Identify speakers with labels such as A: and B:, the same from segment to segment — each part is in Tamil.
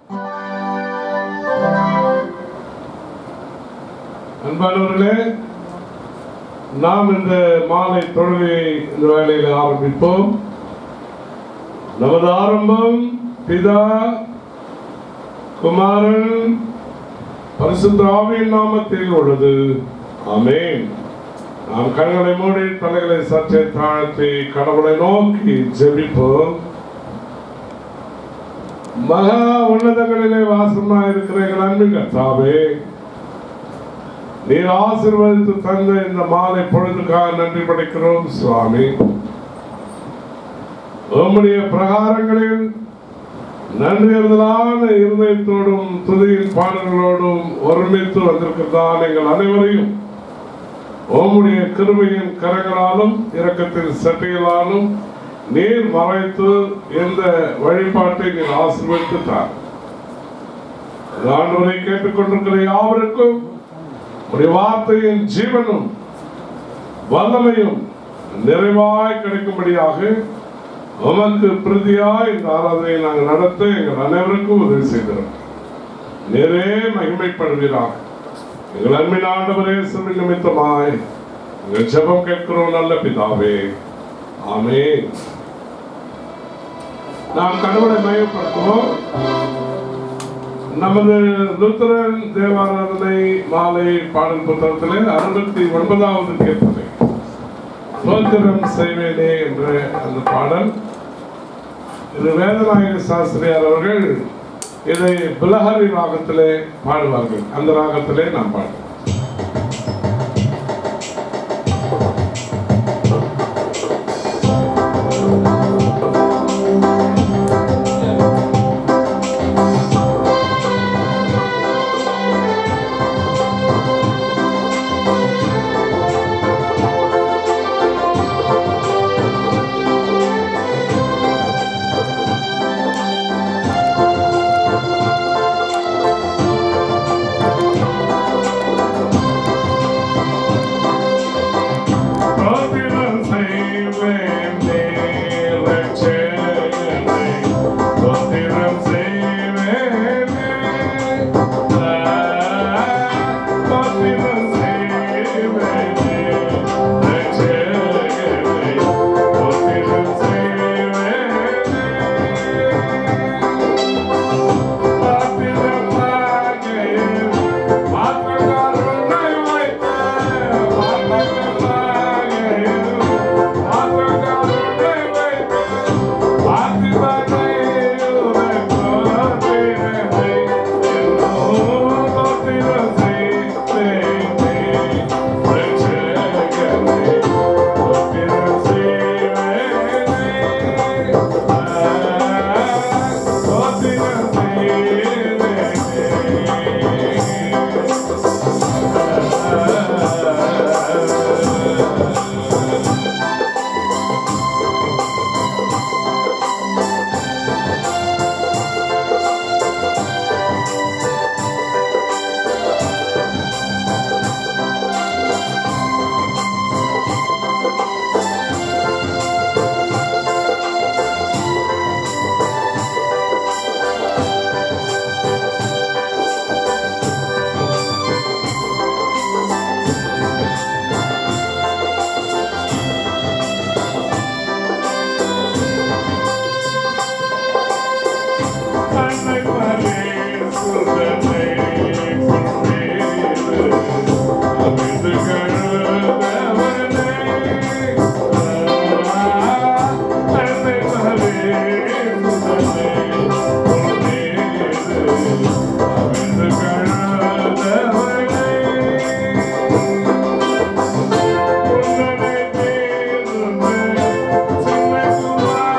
A: அன்பானவர்களே நாம் இந்த மாலை தொழுகையை இந்த வேளையில் ஆரம்பிப்போம் நமது ஆரம்பம் பிதா குமாரன் பரிசுத்த ஆவியின் நாமத்தில் உள்ளது ஆமென் நாம் கண்களை மூடி தலைகளை சற்றே தாழ்த்தி கடவுளை நோக்கி ஜெபிப்போம் மகா உன்னதங்களிலே வாசமாக இருக்கிற எங்கள் அன்பு கர்த்தாவே நீர் ஆசீர்வதித்து தந்த இந்த மாலை பொழுதுக்காக நன்றி படைக்கிறோம் சுவாமி உம்முடைய பிரகாரங்களில் நன்றியர்களான இருதயத்தோடும் துதியின் பாடல்களோடும் ஒருமித்து வந்திருக்கிறதால் எங்கள் அனைவரையும் உம்முடைய கிருபையின் கரங்களாலும் இரக்கத்தின் சட்டைகளாலும் நீர் மறைத்து இந்த வழிபாட்டை நீர் ஆசீர்வதித்தார் ஆண்டவரை கேட்டுக்கொண்டிருக்கிற யாவருக்கும் உடைய வார்த்தையின் ஜீவனும் வல்லமையும் நிறைவாய் கிடைக்கும்படியாக உமக்கு பிரதியாய் இந்த ஆராதனையை நாங்கள் நடத்த எங்கள் அனைவருக்கும் உதவி செய்கிறோம் நேரே மகிமைப்படுவீராக எங்கள் அன்பின் ஆண்டவரே சுமி நிமித்தமாய் எங்கள் ஜெபம் கேட்கிறோம் நல்ல பிதாவே ஆமென் நாம் கடவுளை மையப்படுத்துவோம் நமது லுத்தரன் தேவாராதனை மாலை பாடல் புத்தகத்திலே அறுபத்தி ஒன்பதாவது கீர்த்தனை சோத்திரம் செய்வேனே என்ற அந்த பாடல் இது வேதநாயக சாஸ்திரியார் அவர்கள் இதை பிலஹரி ராகத்திலே பாடுவார்கள் அந்த ராகத்திலே நாம் பாடுவோம் சோத்திரம் செய்வேனே ரட்சகனே சோத்திரம் செய்வேனே சோத்திரம் செய்வேனே ரட்சகனே சோத்திரம் செய்வேனே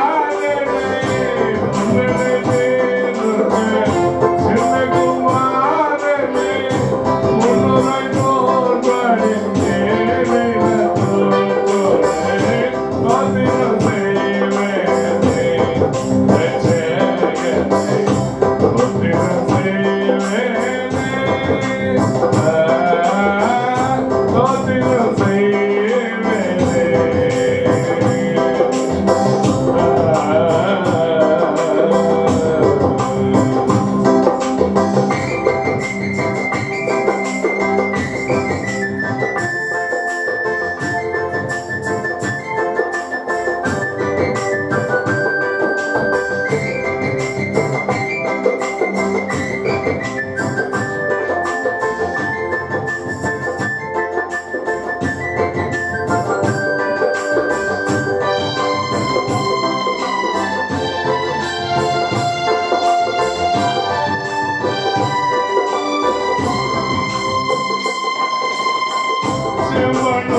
A: Thank you.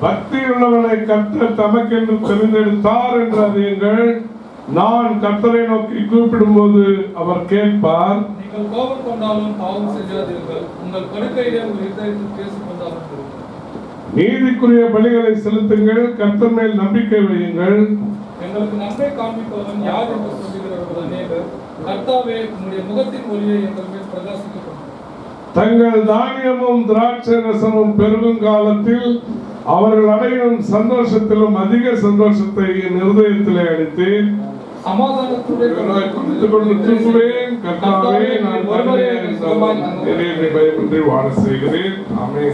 A: பக்தி உள்ளவனை கர்த்தர் தமக்கென்று தெரிந்தெடுத்தார் என்று அறியுங்கள் நான் கர்த்தரை நோக்கி கூப்பிடும்போது அவர் கேட்பார்
B: நீங்கள் கோபம் கொண்டாலும் பாவம் செய்யாதீர்கள் உங்கள் படுக்கையிலே உங்கள் இதயத்தில் பேசிக் கொண்டாலும் இருங்கள்.
A: நீதிக்குரிய பலிகளை செலுத்துங்கள் கர்த்தர் மேல் நம்பிக்கை வையுங்கள்
B: எங்களுக்கு நன்மை காண்பிப்பவன் யார் என்று சொல்லுகிறவர்கள் அநேகர் கர்த்தாவே உம்முடைய முகத்தின் ஒளியை எங்கள் மேல் பிரகாசிக்க பண்ணும்
A: தங்கள் தானியமும் திராட்சை ரசமும் பெருகும் காலத்தில் அவர்கள் அடையும் சந்தோஷத்திலும் அதிக சந்தோஷத்தை என் இருதயத்திலே அளித்தேன்
B: சமாதானத்துடைய
A: குறித்துக் கொண்டு திரும்புவேன் கர்த்தாவே நான்
B: ஒருவரே
A: தனியே
B: எனக்கு சுகமாய்
A: இருந்தாலும்
B: தந்தவர்.
A: என்னை பயமின்றி வாழ செய்கிறேன் ஆமென்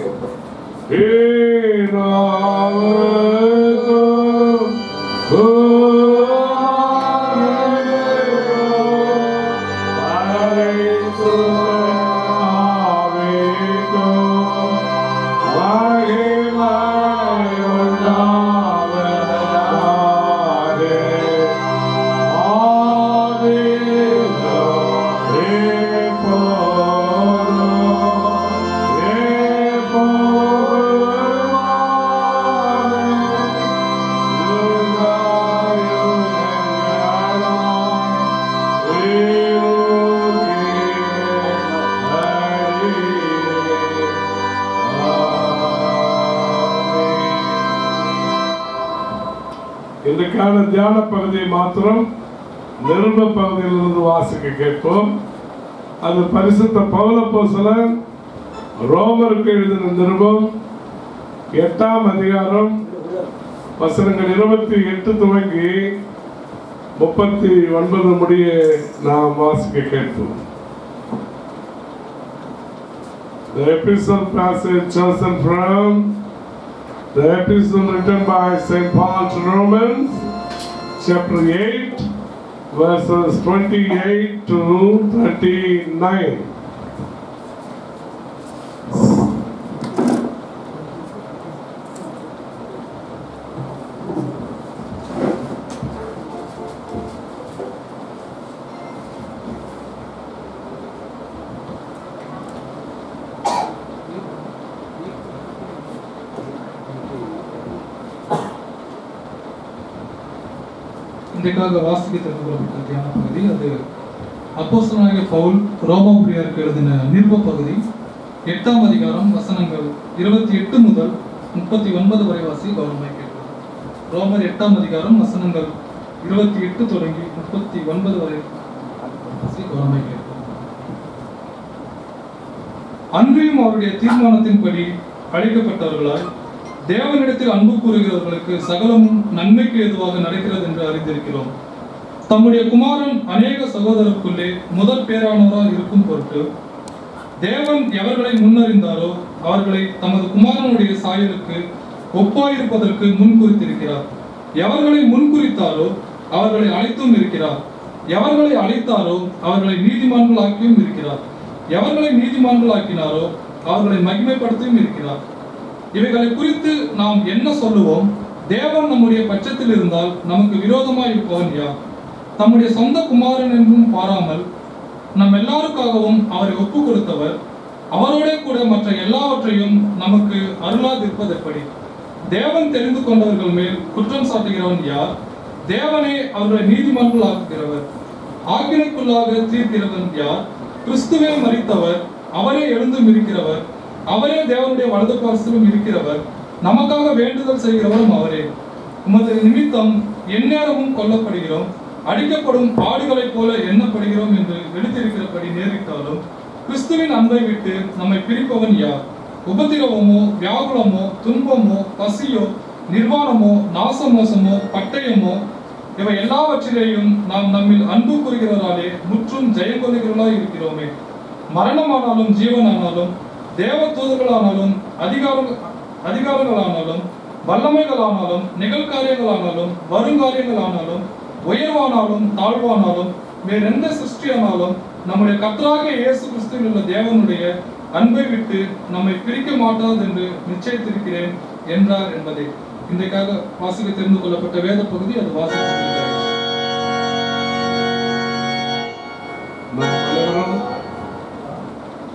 A: இன்றைக்கான தியான பகுதியை மாத்திரம் நிருப பகுதியிலிருந்து வாசிக்க கேட்போம் அது பரிசுத்த பவுல போசலன் ரோமருக்கு எழுதின நிருபம் எட்டாம் அதிகாரம் வசனங்கள் இருபத்தி எட்டு துவங்கி முப்பத்தி ஒன்பது முடிய நாம் வாசிக்க கேட்போம் The epistle passage chosen from the epistle written by St. Paul to Romans, chapter 8, verses 28 to 39.
B: இன்றைக்காக வாசிக்க தெரிந்து கொள்ளப்பட்ட தியான பகுதி அது அப்போஸ்தலனாகிய பவுல் ரோமாபுரியாருக்கு எழுதின நிருப பகுதி எட்டாம் அதிகாரம் வசனங்கள் இருபத்தி எட்டு முதல் முப்பத்தி ஒன்பது வரை வாசி கவனமாய் கேட்கலாம் ரோமர் எட்டாம் அதிகாரம் வசனங்கள் இருபத்தி எட்டு தொடங்கி முப்பத்தி ஒன்பது வரை வாசி கவனமாய் கேட்கலாம் அன்றியும் அவருடைய தீர்மானத்தின்படி அழைக்கப்பட்டவர்களாய் தேவனிடத்தில் அன்பு கூறுகிறவர்களுக்கு சகலமும் நன்மைக்கு ஏதுவாக நடக்கிறது என்று அறிந்திருக்கிறோம் தம்முடைய குமாரன் அநேக சகோதரருக்குள்ளே முதல் பேரானவராக இருக்கும் பொருட்டு தேவன் எவர்களை முன்னறிந்தாரோ அவர்களை தமது குமாரனுடைய சாயலுக்கு ஒப்பாயிருப்பதற்கு முன்குறித்திருக்கிறார் எவர்களை முன்குறித்தாரோ அவர்களை அழைத்தும் இருக்கிறார் எவர்களை அழைத்தாரோ அவர்களை நீதிமான்களாக்கியும் இருக்கிறார் எவர்களை நீதிமான்களாக்கினாரோ அவர்களை மகிமைப்படுத்தியும் இருக்கிறார் இவைகளை குறித்து நாம் என்ன சொல்லுவோம் தேவன் நம்முடைய பட்சத்தில் இருந்தால் நமக்கு விரோதமாய் இருப்பவன் யார் தம்முடைய சொந்த குமாரன் என்றும் பாராமல் நம் எல்லாருக்காகவும் அவரை ஒப்பு கொடுத்தவர் அவரோட கூட மற்ற எல்லாவற்றையும் நமக்கு அருளாதிருப்பது எப்படி தேவன் தெரிந்து கொண்டவர்கள் மேல் குற்றம் சாட்டுகிறவன் யார் தேவனே அவர்களை நீதிமன்றங்களாக்குகிறவர் ஆக்கினைக்குள்ளாக தீர்க்கிறவன் யார் கிறிஸ்துவே மரித்தவர் அவரே எழுந்தும் இருக்கிறவர் அவரே தேவனுடைய வலது பாரசிலும் இருக்கிறவர் நமக்காக வேண்டுதல் செய்கிறவரும் அவரே உமது நிமித்தம் எந்நேரமும் கொல்லப்படுகிறோம் அடிக்கப்படும் ஆடுகளைப் போல எண்ணப்படுகிறோம் என்று எழுதியிருக்கிறபடி நேரிட்டாலும் கிறிஸ்துவின் அன்பை விட்டு நம்மை பிரிப்பவன் யார் உபத்திரவமோ வியாகுலமோ துன்பமோ பசியோ நிர்வாணமோ நாசமோசமோ பட்டயமோ இவை எல்லாவற்றிலேயும் நாம் நம்மில் அன்பு கூறுகிறவராலே முற்றும் ஜெயம் கொள்ளுகிறவர்களாய் இருக்கிறோமே மரணமானாலும் ஜீவனானாலும் தேவ தூதர்களானாலும் அதிகாரம் அதிகாரங்களானாலும் வல்லமைகளானாலும் நிகழ்காரியங்களானாலும் வருங்காரியங்களானாலும் உயர்வானாலும் தாழ்வானாலும் வேறெந்த சிருஷ்டியானாலும் நம்முடைய கர்த்தராகிய இயேசு கிறிஸ்துவில் உள்ள தேவனுடைய அன்பை விட்டு நம்மை பிரிக்க மாட்டாது என்று நிச்சயித்திருக்கிறேன் என்றார் என்பதை இன்றைக்காக வாசிக்க தெரிந்து கொள்ளப்பட்ட வேத பகுதி அது வாசிக்க
A: நாம் அனைவரும்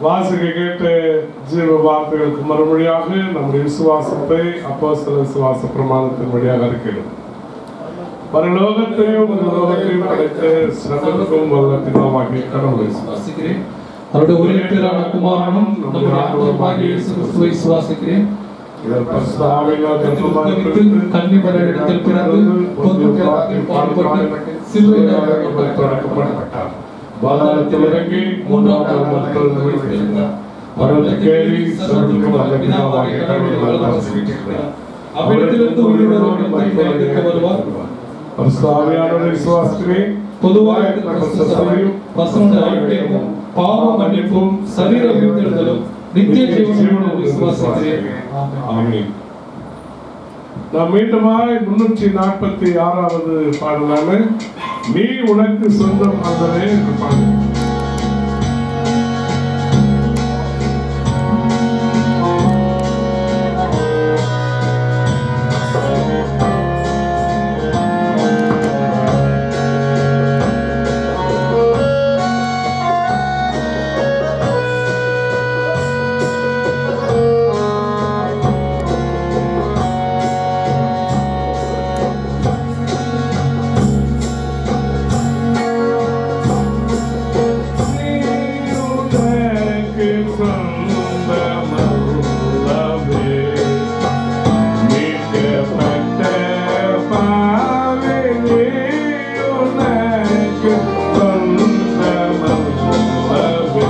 A: வாசிக்க கேட்ட ஜீவ வார்த்தைகளுக்கு மறுமொழியாக நம்முடைய விசுவாசத்தை அப்போ சில விசுவாச பிரமாணத்தின் வழியாக இருக்கிறோம் பரலோகத்தையும் லோகத்தையும் படைத்த சகலுக்கும் வல்ல பிதாவாகிய கடவுளை
B: விசுவாசிக்கிறேன் அவருடைய ஒரே பேரான குமாரனும் நம்முடைய ஆண்டவருமாகிய இயேசு கிறிஸ்துவை விசுவாசிக்கிறேன்
A: இவர் பரிசுத்தாவினால் கர்ப்பமாய்
B: கர்ப்பமாய் கன்னி மரியாதையில் பிறந்து பொது பிதாவில் பாடுபட்டு சிலுவையில்
A: திறக்கப்பட்டார் பாதாளத்தில் இறங்கி மூன்றாம் நாள் மக்கள் உயிர்த்தெழுந்தார் பரலோகேறி சர்வத்துக்கும் வல்ல பிதாவாகிய கடவுளை வல்லரசிக்கிறார்
B: அவ்விடத்திலிருந்து உள்ளவரோடு மகிமையாக வருவார்
A: பரிசுத்தாவியானவரை விசுவாசிக்கிறேன்
B: பொதுவாக கிறிஸ்து சபையும் பசுடைய ஐக்கியமும் பாவ மன்னிப்பும் சரீர உயிர்த்தெழுதலும் நித்திய ஜீவனும் விசுவாசிக்கிறேன் ஆமென்.
A: ஆமென். நாம் மீண்டுமாய் முன்னூற்றி நாற்பத்தி ஆறாவது பாடலான நீ உனக்கு சொந்தம் அல்லவே என்று பாடல் நீயுனக்கு சொந்தமல்லவே. மீட்கப்பட்ட பாவி நீயுனக்கு சொந்தமல்லவே.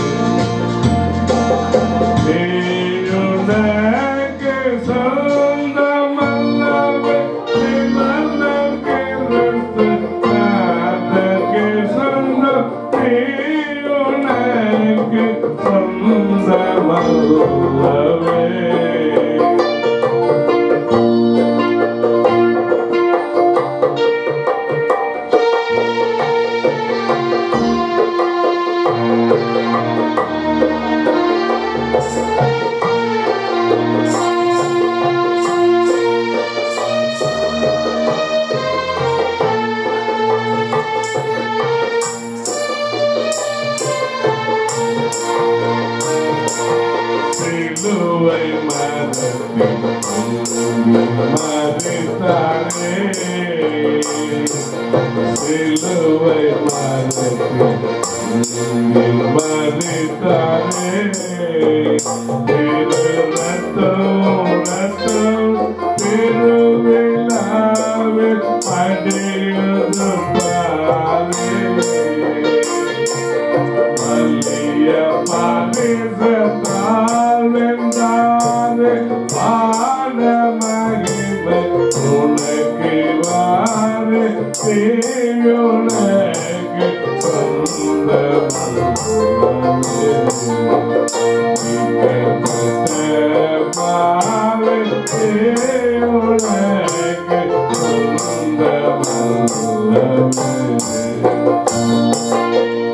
A: நீயுனக்கு சொந்தமல்லவே. நிமலக்கு ரத்தத்தாதற்கு சொந்தம். நீயுனக்கு சொந்தமல்லவே. சிலுவை மரத்தில் மறித்தானே சிலுவை மரத்தில் மறித்தானே திரு ரத்தம் ரத்தம் திருவிழாவில் அடையது பாலே மல்லிய பாலிசத்தால் வென்றாரே பாட மகிமை உனக்கு வாரே தீயுனக்கு சொந்தமல்லவே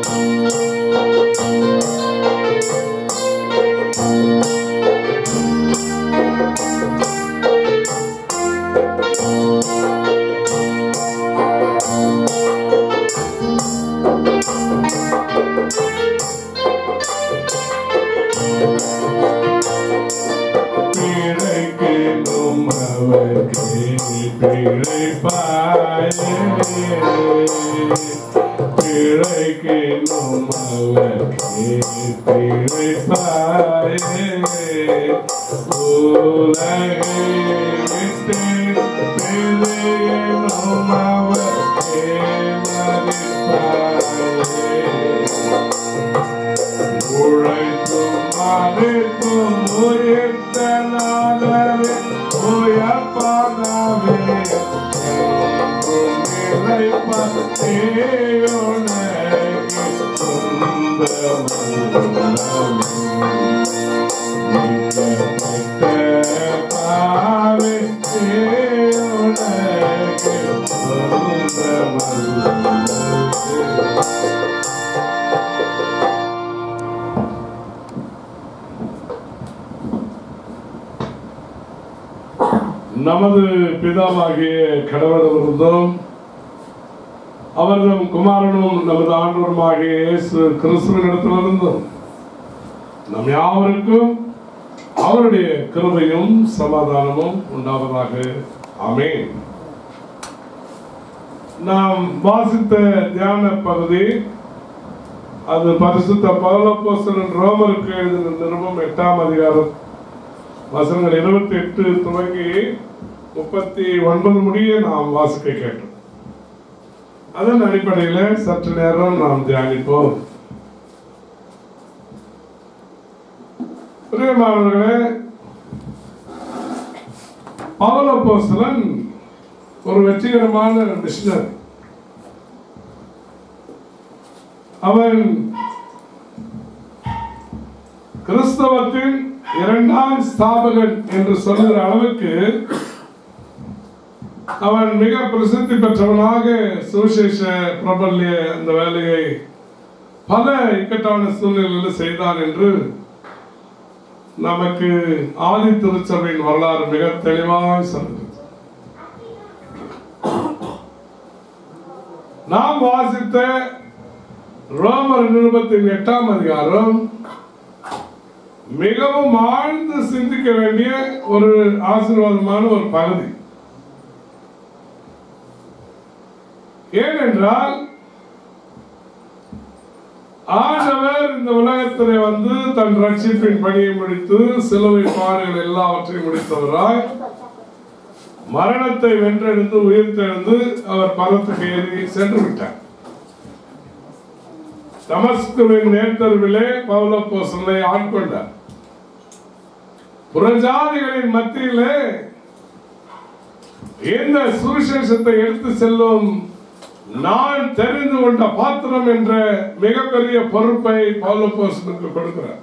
A: பிழைக்கு நுமவர்க்கு பிழைப்பாயே பிழைக்கு நுமவர்க்கு பிழைப்பாயே உலகை விட்டு பிழைய நுமவர்க்கு மறிப்பாயே உழைத்தும் மறைத்தும் உயிர்த்தலாகவே உயர்ப்பாகவே என்றும் நிலைப்பதேயுனக்கு சொந்தமல்லவே. பாவே தேயுனக்கு சொந்தமல்லவே. நமது பிதாவாகிய கடவுளிருந்தோம் அவர்தம் குமாரனும் நமது ஆண்டவருமாகிய இயேசு கிறிஸ்துவினிடத்திலிருந்தும் நம் யாவருக்கும் அவருடைய கிருபையும் சமாதானமும் உண்டாவதாக ஆமென் நாம் வாசித்த தியான பகுதி அது பரிசுத்த பௌலப்போஸ்தலன் ரோமருக்கு எழுதின நிருபம் எட்டாம் அதிகாரம் வசனங்கள் இருபத்தி எட்டு துவங்கி முப்பத்தி ஒன்பது முடிய நாம் வாசிக்க கேட்டோம் அதன் அடிப்படையில் சற்று நேரம் நாம் தியானிப்போம் பிரியமானவர்களே பௌலப்போஸ்தலன் ஒரு வெற்றிகரமான மிஷினர் அவன் கிறிஸ்தவத்தின் இரண்டாம் ஸ்தாபகன் என்று சொல்லுகிற அளவுக்கு அவன் மிக பிரசித்தி பெற்றவனாக சுவிசேஷ பிரபல்ய அந்த வேலையை பல இக்கட்டான சூழ்நிலையில் செய்தான் என்று நமக்கு ஆதி திருச்சபையின் வரலாறு மிக தெளிவாக சொல்கிறது நாம் வாசித்த ரோமர் நிருபத்தின் எட்டாம் அதிகாரம் மிகவும் ஆழ்ந்து சிந்திக்க வேண்டிய ஒரு ஆசீர்வாதமான ஒரு பகுதி ஏனென்றால் ஆண்டவர் இந்த உலகத்திலே வந்து தன் ரட்சிப்பின் பணியை முடித்து சிலுவை பாடுகள் எல்லாவற்றையும் முடித்தவராய் மரணத்தை வென்றெடுத்து உயிர்த்தெழுந்து அவர் பரத்துக்கு ஏறி சென்று விட்டார் தமஸ்குவின் நேர்த்தருவிலே பௌலப்போசனை ஆட்கொண்டார் புறஜாதிகளின் மத்தியிலே இந்த சுவிசேஷத்தை எடுத்து செல்லும் நான் தெரிந்து கொண்ட பாத்திரம் என்ற மிகப்பெரிய பொறுப்பை பௌலப்போசனுக்கு கொடுக்கிறார்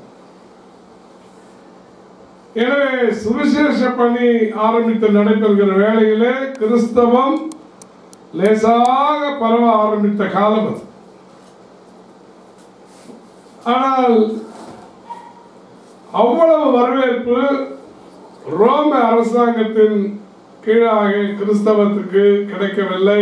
A: எனவே சுவிசேஷ பணி ஆரம்பித்து நடைபெறுகிற வேளையிலே கிறிஸ்தவம் லேசாக பரவ ஆரம்பித்த காலம் அது ஆனால் அவ்வளவு வரவேற்பு ரோம அரசாங்கத்தின் கீழாக கிறிஸ்தவத்துக்கு கிடைக்கவில்லை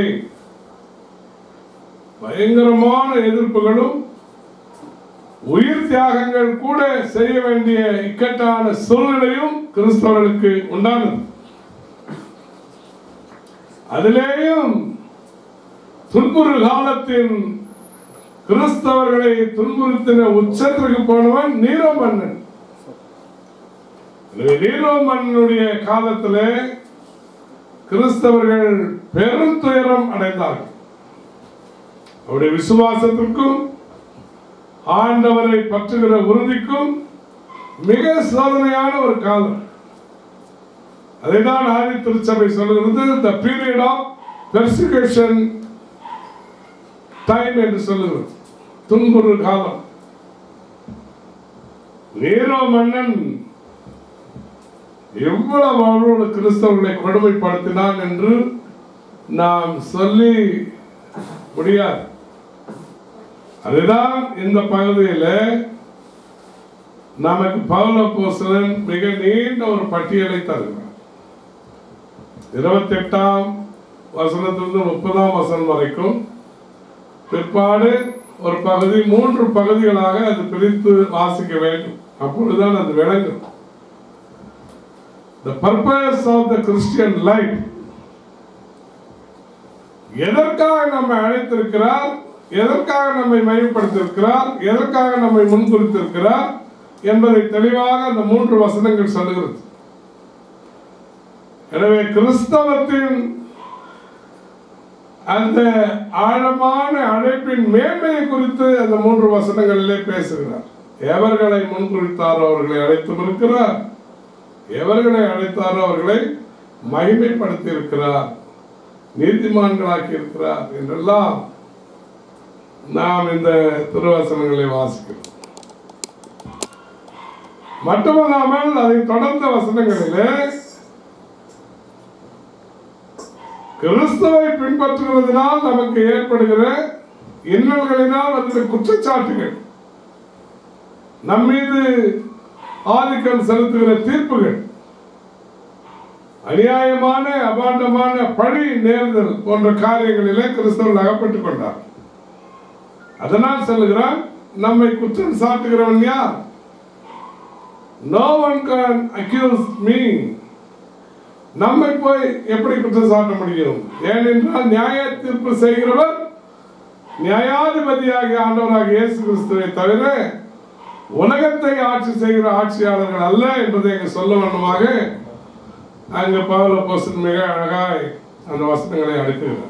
A: பயங்கரமான எதிர்ப்புகளும் உயிர் தியாகங்கள் கூட செய்ய வேண்டிய இக்கட்டான சூழ்நிலையும் கிறிஸ்தவர்களுக்கு உண்டானது அதிலேயும் துன்புறு காலத்தின் கிறிஸ்தவர்களை துன்புறுத்தின உச்சத்திற்கு போனவன் நீரோ மன்னன் எனவே நீரோ மன்னனுடைய காலத்திலே கிறிஸ்தவர்கள் பெரும் துயரம் அடைந்தார்கள் அவருடைய விசுவாசத்திற்கும் ஆண்டவரை பற்றுகிற உறுதிக்கும் மிக சோதனையான ஒரு காலம் அதைதான் ஆதி திருச்சபை சொல்லுகிறது the period of persecution time என்று சொல்லுகிறது துன்புறு காலம் நீரோ மன்னன் எவ்வளவு அவரோடு கிறிஸ்தவர்களை கொடுமைப்படுத்தினான் என்று நாம் சொல்லி முடியாது அதுதான் இந்த பகுதியில் நமக்கு பவுல போசலன் மிக நீண்ட ஒரு பட்டியலை தருகிறார் இருபத்தி எட்டாம் வசனத்திலிருந்து முப்பதாம் வசனம் வரைக்கும் பிற்பாடு ஒரு பகுதி மூன்று பகுதிகளாக அது பிரித்து வாசிக்க வேண்டும் அப்பொழுதுதான் அது விளங்கும் The purpose of the Christian life எதற்காக நம்மை அழைத்திருக்கிறார் எதற்காக நம்மை மையப்படுத்தியிருக்கிறார் எதற்காக நம்மை முன்குறித்திருக்கிறார் என்பதை தெளிவாக அந்த மூன்று வசனங்கள் சொல்லுகிறது எனவே கிறிஸ்தவத்தின் அந்த ஆழமான அழைப்பின் மேன்மையை குறித்து அந்த மூன்று வசனங்களிலே பேசுகிறார் எவர்களை முன்குறித்தாரோ அவர்களை அழைத்தும் இருக்கிறார் எவர்களை அழைத்தாரோ அவர்களை மகிமைப்படுத்தி இருக்கிறார் நீதிமான்களாக்கி இருக்கிறார் என்றெல்லாம் நாம் இந்த திருவசனங்களை வாசிக்கிறோம் மட்டுமல்லாமல் அதை தொடர்ந்த வசனங்களிலே கிறிஸ்துவை பின்பற்றுவதனால் நமக்கு ஏற்படுகிற இன்னல்களினால் வருகிற குற்றச்சாட்டுகள் நம் மீது ஆதிக்கம் செலுத்துகிற தீர்ப்புகள் அநியாயமான அபாண்டமான பழி நேர்தல் போன்ற காரியங்களிலே கிறிஸ்தவர்கள் அகப்பட்டுக் கொண்டார் அதனால் சொல்லுகிறான் நம்மை குற்றம் சாட்டுகிறவன் யார் no one can accuse me நம்மை போய் எப்படி குற்றம் சாட்ட முடியும் ஏனென்றால் நியாய தீர்ப்பு செய்கிறவர் நியாயாதிபதியாகிய ஆண்டவராக இயேசு கிறிஸ்துவை தவிர உலகத்தை ஆட்சி செய்கிற ஆட்சியாளர்கள் அல்ல என்பதை இங்கு சொல்ல வேண்டுமாக அங்கு பவுல போசன் மிக அழகாய் அந்த வசனங்களை அடுக்குகிறார்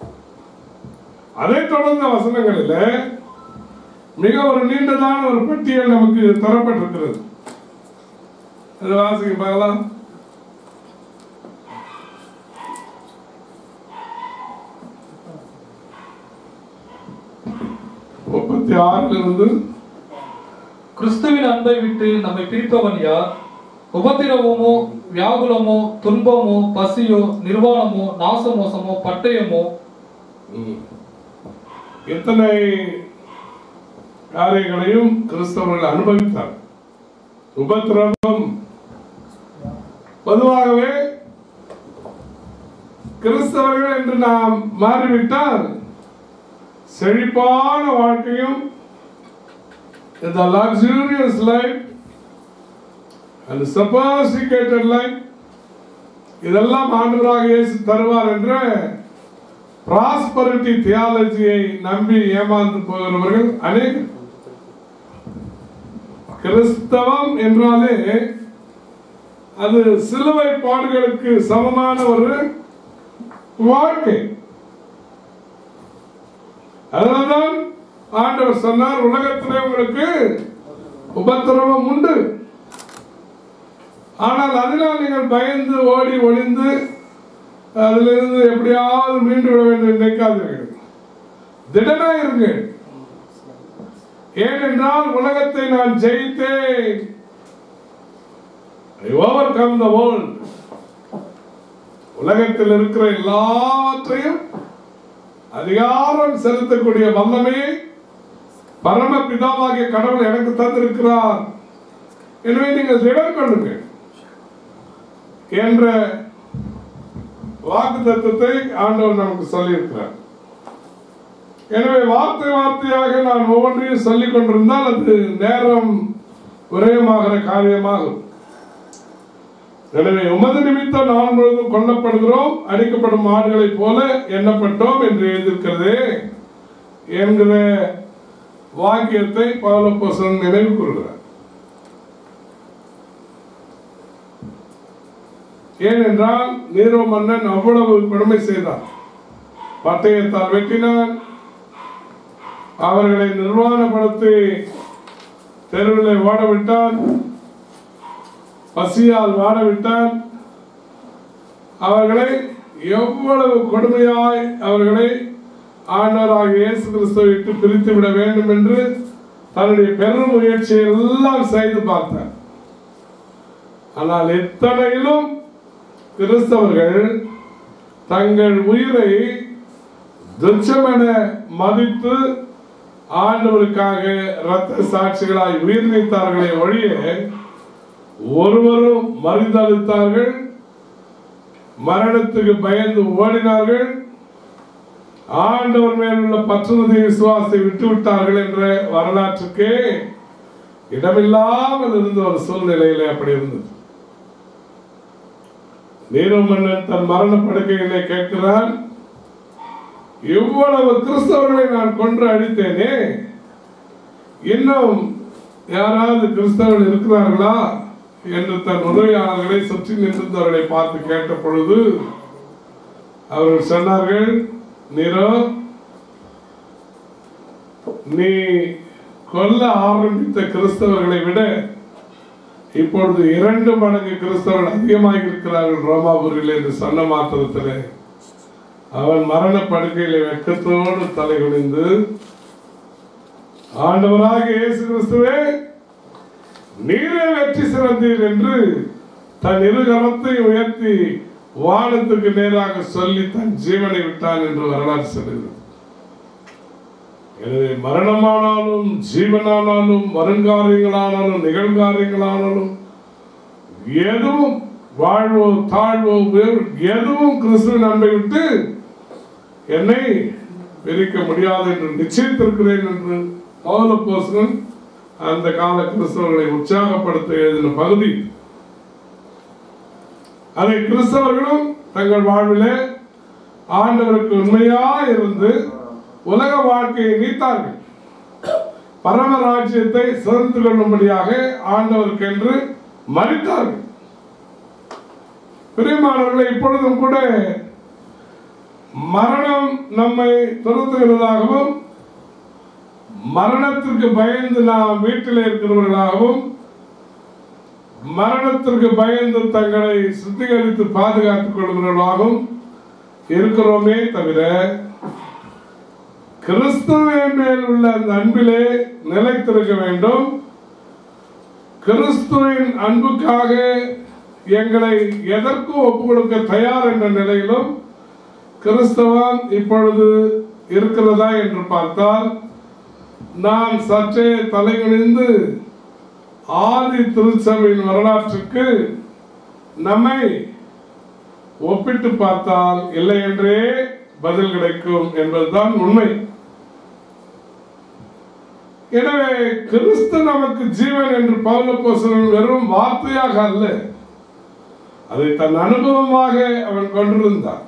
A: அதைத் தொடர்ந்த வசனங்களில் மிக ஒரு நீண்டதான ஒரு பட்டியல் நமக்கு தரப்பட்டிருக்கிறது அது வாசிக்க பார்க்கலாம் முப்பத்தி ஆறுல இருந்து
B: கிறிஸ்துவின் அன்பை விட்டு நம்மை பிரிப்பவன் யார் உபத்திரவமோ வியாகுலமோ துன்பமோ பசியோ நிர்வாணமோ நாசமோசமோ பட்டயமோ
A: ம். எத்தனை காரியங்களையும் கிறிஸ்தவர்கள் அனுபவித்தார் உபத்திரவம் பொதுவாகவே கிறிஸ்தவர்கள் என்று நாம் மாறிவிட்டால் செழிப்பான வாழ்க்கையும் இந்த லக்ஸூரியஸ் லைஃப் அந்த சபாசிகேட்டட் லைஃப் இதெல்லாம் ஆண்டவராக இயேசு தருவார் என்ற ப்ராஸ்பரிட்டி தியாலஜியை நம்பி ஏமாந்து போகிறவர்கள் அநேகர் கிறிஸ்தவம் என்றாலே அது சிலுவை பாடுகளுக்கு சமமான ஒரு வாழ்க்கை அதனால்தான் ஆண்டவர் சொன்னார் உலகத்திலே உங்களுக்கு உபத்திரவம் உண்டு ஆனால் அதனால் நீங்கள் பயந்து ஓடி ஒளிந்து அதிலிருந்து எப்படியாவது மீண்டு விட வேண்டும் என்று நினைக்காதீர்கள் திடனாயிருங்கள் ஏனென்றால் உலகத்தை நான் ஜெயித்தேன் I overcome the world உலகத்தில் இருக்கிற எல்லாவற்றையும் அதிகாரம் செலுத்தக்கூடிய வல்லமையை பரம பிதாவாகிய கடவுள் எனக்கு தந்திருக்கிறார் எனவே நீங்கள் திடம் கொள்ளுங்கள் என்ற வாக்கு தத்துவத்தை ஆண்டவர் நமக்கு சொல்லியிருக்கிறார் எனவே வார்த்தை வார்த்தையாக நான் ஒவ்வொன்றையும் சொல்லிக் கொண்டிருந்தால் அது நேரம் விரயமாகிற காரியமாகும் எனவே உமது நிமித்தம் நான் முழுவதும் கொல்லப்படுகிறோம் அடிக்கப்படும் ஆடுகளைப் போல எண்ணப்பட்டோம் என்று எழுதியிருக்கிறதே என்கிற வாக்கியத்தை பவுலப்போசன் நினைவு கூறுகிறார் ஏனென்றால் நீரோ மன்னன் அவ்வளவு கொடுமை செய்தான் பட்டயத்தால் வெட்டினான் அவர்களை நிர்வாணப்படுத்தி தெருவில் ஓடவிட்டான் பசியால் வாடவிட்டான் அவர்களை எவ்வளவு கொடுமையாய் அவர்களை ஆண்டவராக இயேசு கிறிஸ்துவை விட்டு பிரித்து விட வேண்டும் என்று தன்னுடைய பெரும் முயற்சியை எல்லாம் செய்து பார்த்தார் ஆனால் எத்தனையிலும் கிறிஸ்தவர்கள் தங்கள் உயிரை துச்சமென மதித்து ஆண்டவருக்காக இரத்த சாட்சிகளாய் உயிர் நீத்தார்களே ஒழிய ஒருவரும் மறிந்தளித்தார்கள் மரணத்துக்கு பயந்து ஓடினார்கள் ஆண்டவர் மேல் உள்ள பற்றுறுதி விசுவாசத்தை விட்டு விட்டார்கள் என்ற வரலாற்றுக்கே இடமில்லாமல் இருந்த ஒரு சூழ்நிலையிலே அப்படி இருந்தது நீரோ மன்னன் தன் மரண படுக்கையிலே கேட்கிறான் இவ்வளவு கிறிஸ்தவர்களை நான் கொன்று அடித்தேனே இன்னும் யாராவது கிறிஸ்தவர்கள் இருக்கிறார்களா என்று தன் உதவியாளர்களை சுற்றி நின்றிருந்தவர்களை பார்த்து கேட்ட பொழுது அவர்கள் சொன்னார்கள் நீரோ நீ கொல்ல ஆரம்பித்த கிறிஸ்தவர்களை விட இப்பொழுது இரண்டு மடங்கு கிறிஸ்தவர்கள் அதிகமாக இருக்கிறார்கள் ரோமாபுரியில் என்று சொன்ன மாத்திரத்தில் அவன் மரண படுக்கையில வெட்கத்தோடு தலை குனிந்து ஆண்டவராக இயேசு கிறிஸ்துவே நீரே வெற்றி சிறந்தீர் என்று தன் இரு கரத்தை உயர்த்தி வானத்துக்கு நேராக சொல்லி தன் ஜீவனை விட்டான் என்று வரலாறு சொல்லுகிறது எனவே மரணமானாலும் ஜீவனானாலும் வருங்காரியங்களானாலும் நிகழ்காரியங்களானாலும் எதுவும் வாழ்வோ தாழ்வோ உயர்வு, எதுவும் கிறிஸ்துவின் அன்பை விட்டு என்னை பிரிக்க முடியாது என்று நிச்சயித்திருக்கிறேன் என்று பவுலப்போசகன் அந்த கால கிறிஸ்தவர்களை உற்சாகப்படுத்த எழுதின பகுதி அதை கிறிஸ்தவர்களும் தங்கள் வாழ்விலே ஆண்டவருக்கு உண்மையா இருந்து உலக வாழ்க்கையை நீத்தார்கள் பரம ராஜ்யத்தை சுதந்திர கொள்ளும்படியாக ஆண்டவருக்கென்று மறித்தார்கள் பிரியமானவர்களை இப்பொழுதும் கூட மரணம் நம்மை துரத்துகிறதாகவும் மரணத்திற்கு பயந்து நாம் வீட்டில் இருக்கிறவர்களாகவும் மரணத்திற்கு பயந்து தங்களை சுத்திகரித்து பாதுகாத்துக் கொள்கிறவர்களாகவும் இருக்கிறோமே தவிர கிறிஸ்துவின் மேல் உள்ள அந்த அன்பிலே நிலைத்திருக்க வேண்டும் கிறிஸ்துவின் அன்புக்காக எங்களை எதற்கும் ஒப்புக் கொடுக்க தயார் என்ற நிலையிலும் கிறிஸ்தவம் இப்பொழுது இருக்கிறதா என்று பார்த்தால் நாம் சற்றே தலைகுனிந்து ஆதி திருச்சபையின் வரலாற்றுக்கு நம்மை ஒப்பிட்டு பார்த்தால் இல்லை என்றே பதில் கிடைக்கும் என்பதுதான் உண்மை எனவே கிறிஸ்து நமக்கு ஜீவன் என்று பௌலப்போசனன் வெறும் வார்த்தையாக அல்ல அதை தன் அனுபவமாக அவன் கொண்டிருந்தான்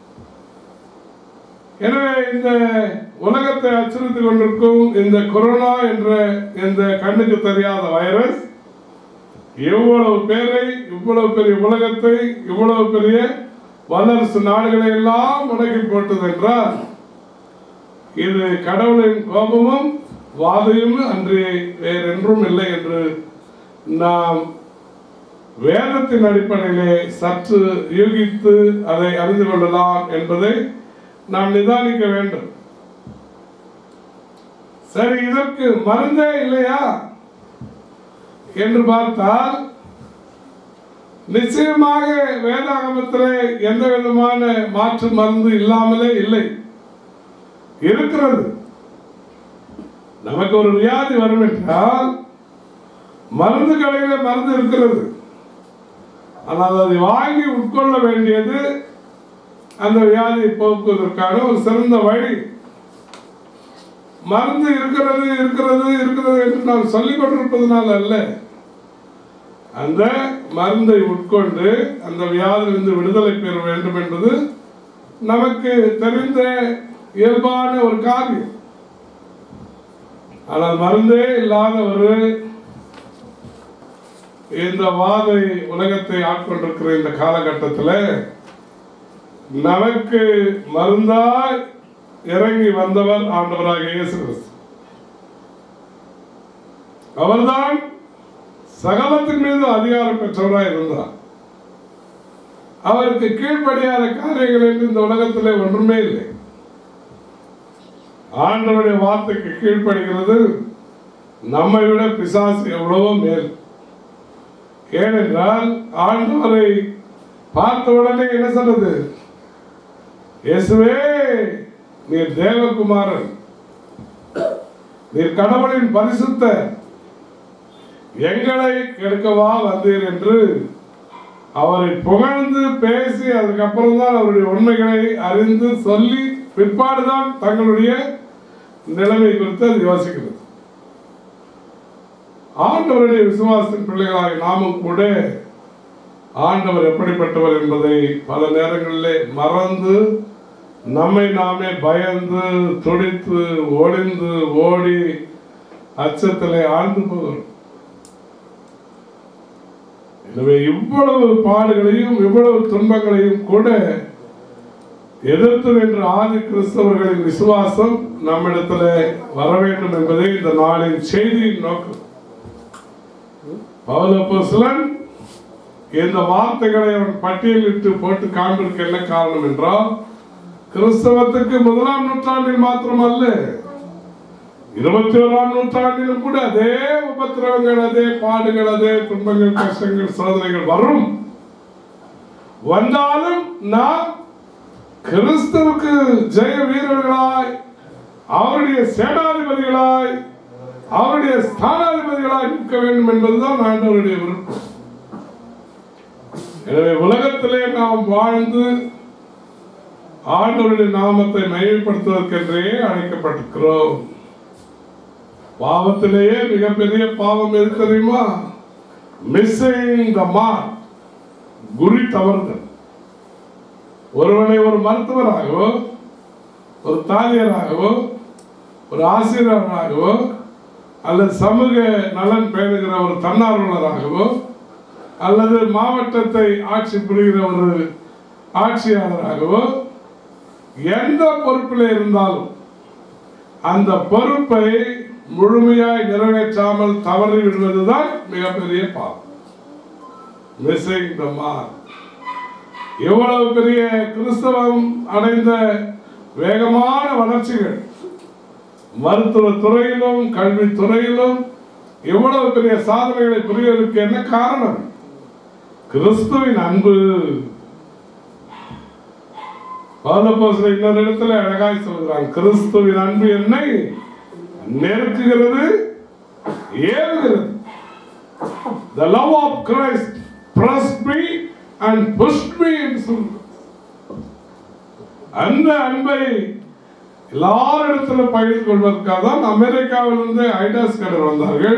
A: எனவே இந்த உலகத்தை அச்சுறுத்திக் கொண்டிருக்கும் இந்த கொரோனா என்ற இந்த கண்ணுக்கு தெரியாத வைரஸ் எவ்வளவு பேரை இவ்வளவு பெரிய உலகத்தை இவ்வளவு பெரிய வல்லரசு நாடுகளை எல்லாம் முடக்கி போட்டது என்றால் இது கடவுளின் கோபமும் வாதையும் அன்றே வேறென்றும் இல்லை என்று நாம் வேதத்தின் அடிப்படையிலே சற்று யூகித்து அதை அறிந்து கொள்ளலாம் என்பதை நாம் நிதானிக்க வேண்டும் சரி இதற்கு மருந்தே இல்லையா என்று பார்த்தால் நிச்சயமாக வேதாகமத்திலே எந்த விதமான மாற்று மருந்து இல்லாமலே இல்லை இருக்கிறது நமக்கு ஒரு வியாதி வரும் என்றால் மருந்து கடையில மருந்து இருக்கிறது ஆனால் அதை வாங்கி உட்கொள்ள வேண்டியது அந்த வியாதியை போக்குவதற்கான ஒரு சிறந்த வழி மருந்து இருக்கிறது இருக்கிறது இருக்கிறது என்று நாம் சொல்லிக் கொண்டிருப்பதனால் அல்ல அந்த மருந்தை உட்கொண்டு அந்த வியாதியிலிருந்து விடுதலை பெற வேண்டும் என்பது நமக்கு தெரிந்த இயல்பான ஒரு காரியம் ஆனால் மருந்தே இல்லாத ஒரு இந்த வாதை உலகத்தை ஆட்கொண்டிருக்கிற இந்த காலகட்டத்தில் நமக்கு மருந்தாய் இறங்கி வந்தவர் ஆண்டவராக இயேசு கிறிஸ்து அவர்தான் சகலத்தின் மீது அதிகாரம் பெற்றவராய் இருந்தார் அவருக்கு கீழ்ப்படியாத காரியங்கள் என்று இந்த உலகத்திலே ஒன்றுமே இல்லை ஆண்டவருடைய வார்த்தைக்கு கீழ்ப்படுகிறது நம்மை விட பிசாசு எவ்வளவோ மேல் ஏனென்றால் ஆண்டவரை பார்த்த உடனே என்ன சொல்றது இயேசுவே நீர் தேவகுமாரன் நீர் கடவுளின் பரிசுத்த எங்களை கெடுக்கவா வந்தீர் என்று அவரை புகழ்ந்து பேசி அதுக்கப்புறம் தான் அவருடைய உண்மைகளை அறிந்து சொல்லி பிற்பாடுதான் தங்களுடைய நிலைமை குறித்து அது யோசிக்கிறது ஆண்டவருடைய விசுவாசத்தின் பிள்ளைகளாக நாமும் கூட ஆண்டவர் எப்படிப்பட்டவர் என்பதை பல நேரங்களிலே மறந்து நம்மை நாமே பயந்து துடித்து ஒளிந்து ஓடி அச்சத்திலே ஆழ்ந்து போகிறோம் எனவே இவ்வளவு பாடுகளையும் இவ்வளவு துன்பங்களையும் கூட எதிர்த்து நின்ற ஆதி கிறிஸ்தவர்களின் விசுவாசம் நம்மிடத்துல வர வேண்டும் என்பதே இந்த நாளின் செய்தியின் நோக்கம் பவுலப்போஸ்தலன் இந்த வார்த்தைகளை அவன் பட்டியலிட்டு போட்டு காண்பிருக்க என்ன காரணம் என்றால் கிறிஸ்தவத்துக்கு முதலாம் நூற்றாண்டில் மாத்திரமல்ல இருபத்தி ஓராம் நூற்றாண்டிலும் கூட அதே உபத்திரவங்கள் அதே பாடுகள் அதே துன்பங்கள் கஷ்டங்கள் சோதனைகள் வரும் வந்தாலும் நாம் கிறிஸ்துவுக்கு ஜெய வீரர்களாய் அவருடைய சேனாதிபதிகளாய் அவருடைய ஸ்தானாதிபதிகளாய் நிற்க வேண்டும் என்பதுதான் ஆண்டவருடைய விருப்பம் எனவே உலகத்திலே நாம் வாழ்ந்து ஆண்டவருடைய நாமத்தை மையப்படுத்துவதற்கென்றே அழைக்கப்பட்டிருக்கிறோம் பாவத்திலேயே மிகப்பெரிய பாவம் எது தெரியுமா மிஸ்ஸிங் த மார்க் குறி தவறுதல் ஒருவனை ஒரு மருத்துவராகவோ ஒரு தாதியராகவோ ஒரு ஆசிரியராகவோ அல்லது சமூக நலன் பேணுகிற ஒரு தன்னார்வலராகவோ அல்லது மாவட்டத்தை ஆட்சி புரிகிற ஒரு ஆட்சியாளராகவோ எந்த பொறுப்பில் இருந்தாலும் அந்த பொறுப்பை முழுமையாய் நிறைவேற்றாமல் தவறி விடுவதுதான் மிகப்பெரிய பாவம் மிஸ்ஸிங் த மார்க் எவ்வளவு பெரிய கிறிஸ்தவம் அடைந்த வேகமான வளர்ச்சிகள் மருத்துவ துறையிலும் கல்வி துறையிலும் எவ்வளவு பெரிய சாதனைகளை புரிவதற்கு என்ன காரணம் கிறிஸ்துவின் அன்பு பௌலப்போஸ்தலர் இன்னொரு இடத்துல அழகாய் சொல்கிறான் கிறிஸ்துவின் அன்பு என்னை நெருக்குகிறது ஏவுகிறது The love of Christ pressed me and pushed me என்று சொல்கிறார். அந்த அன்பை எல்லாரிடத்திலும் பகிர்ந்து கொள்வதற்காக தான் அமெரிக்காவிலிருந்து ஐடாஸ் கடர் வந்தார்கள்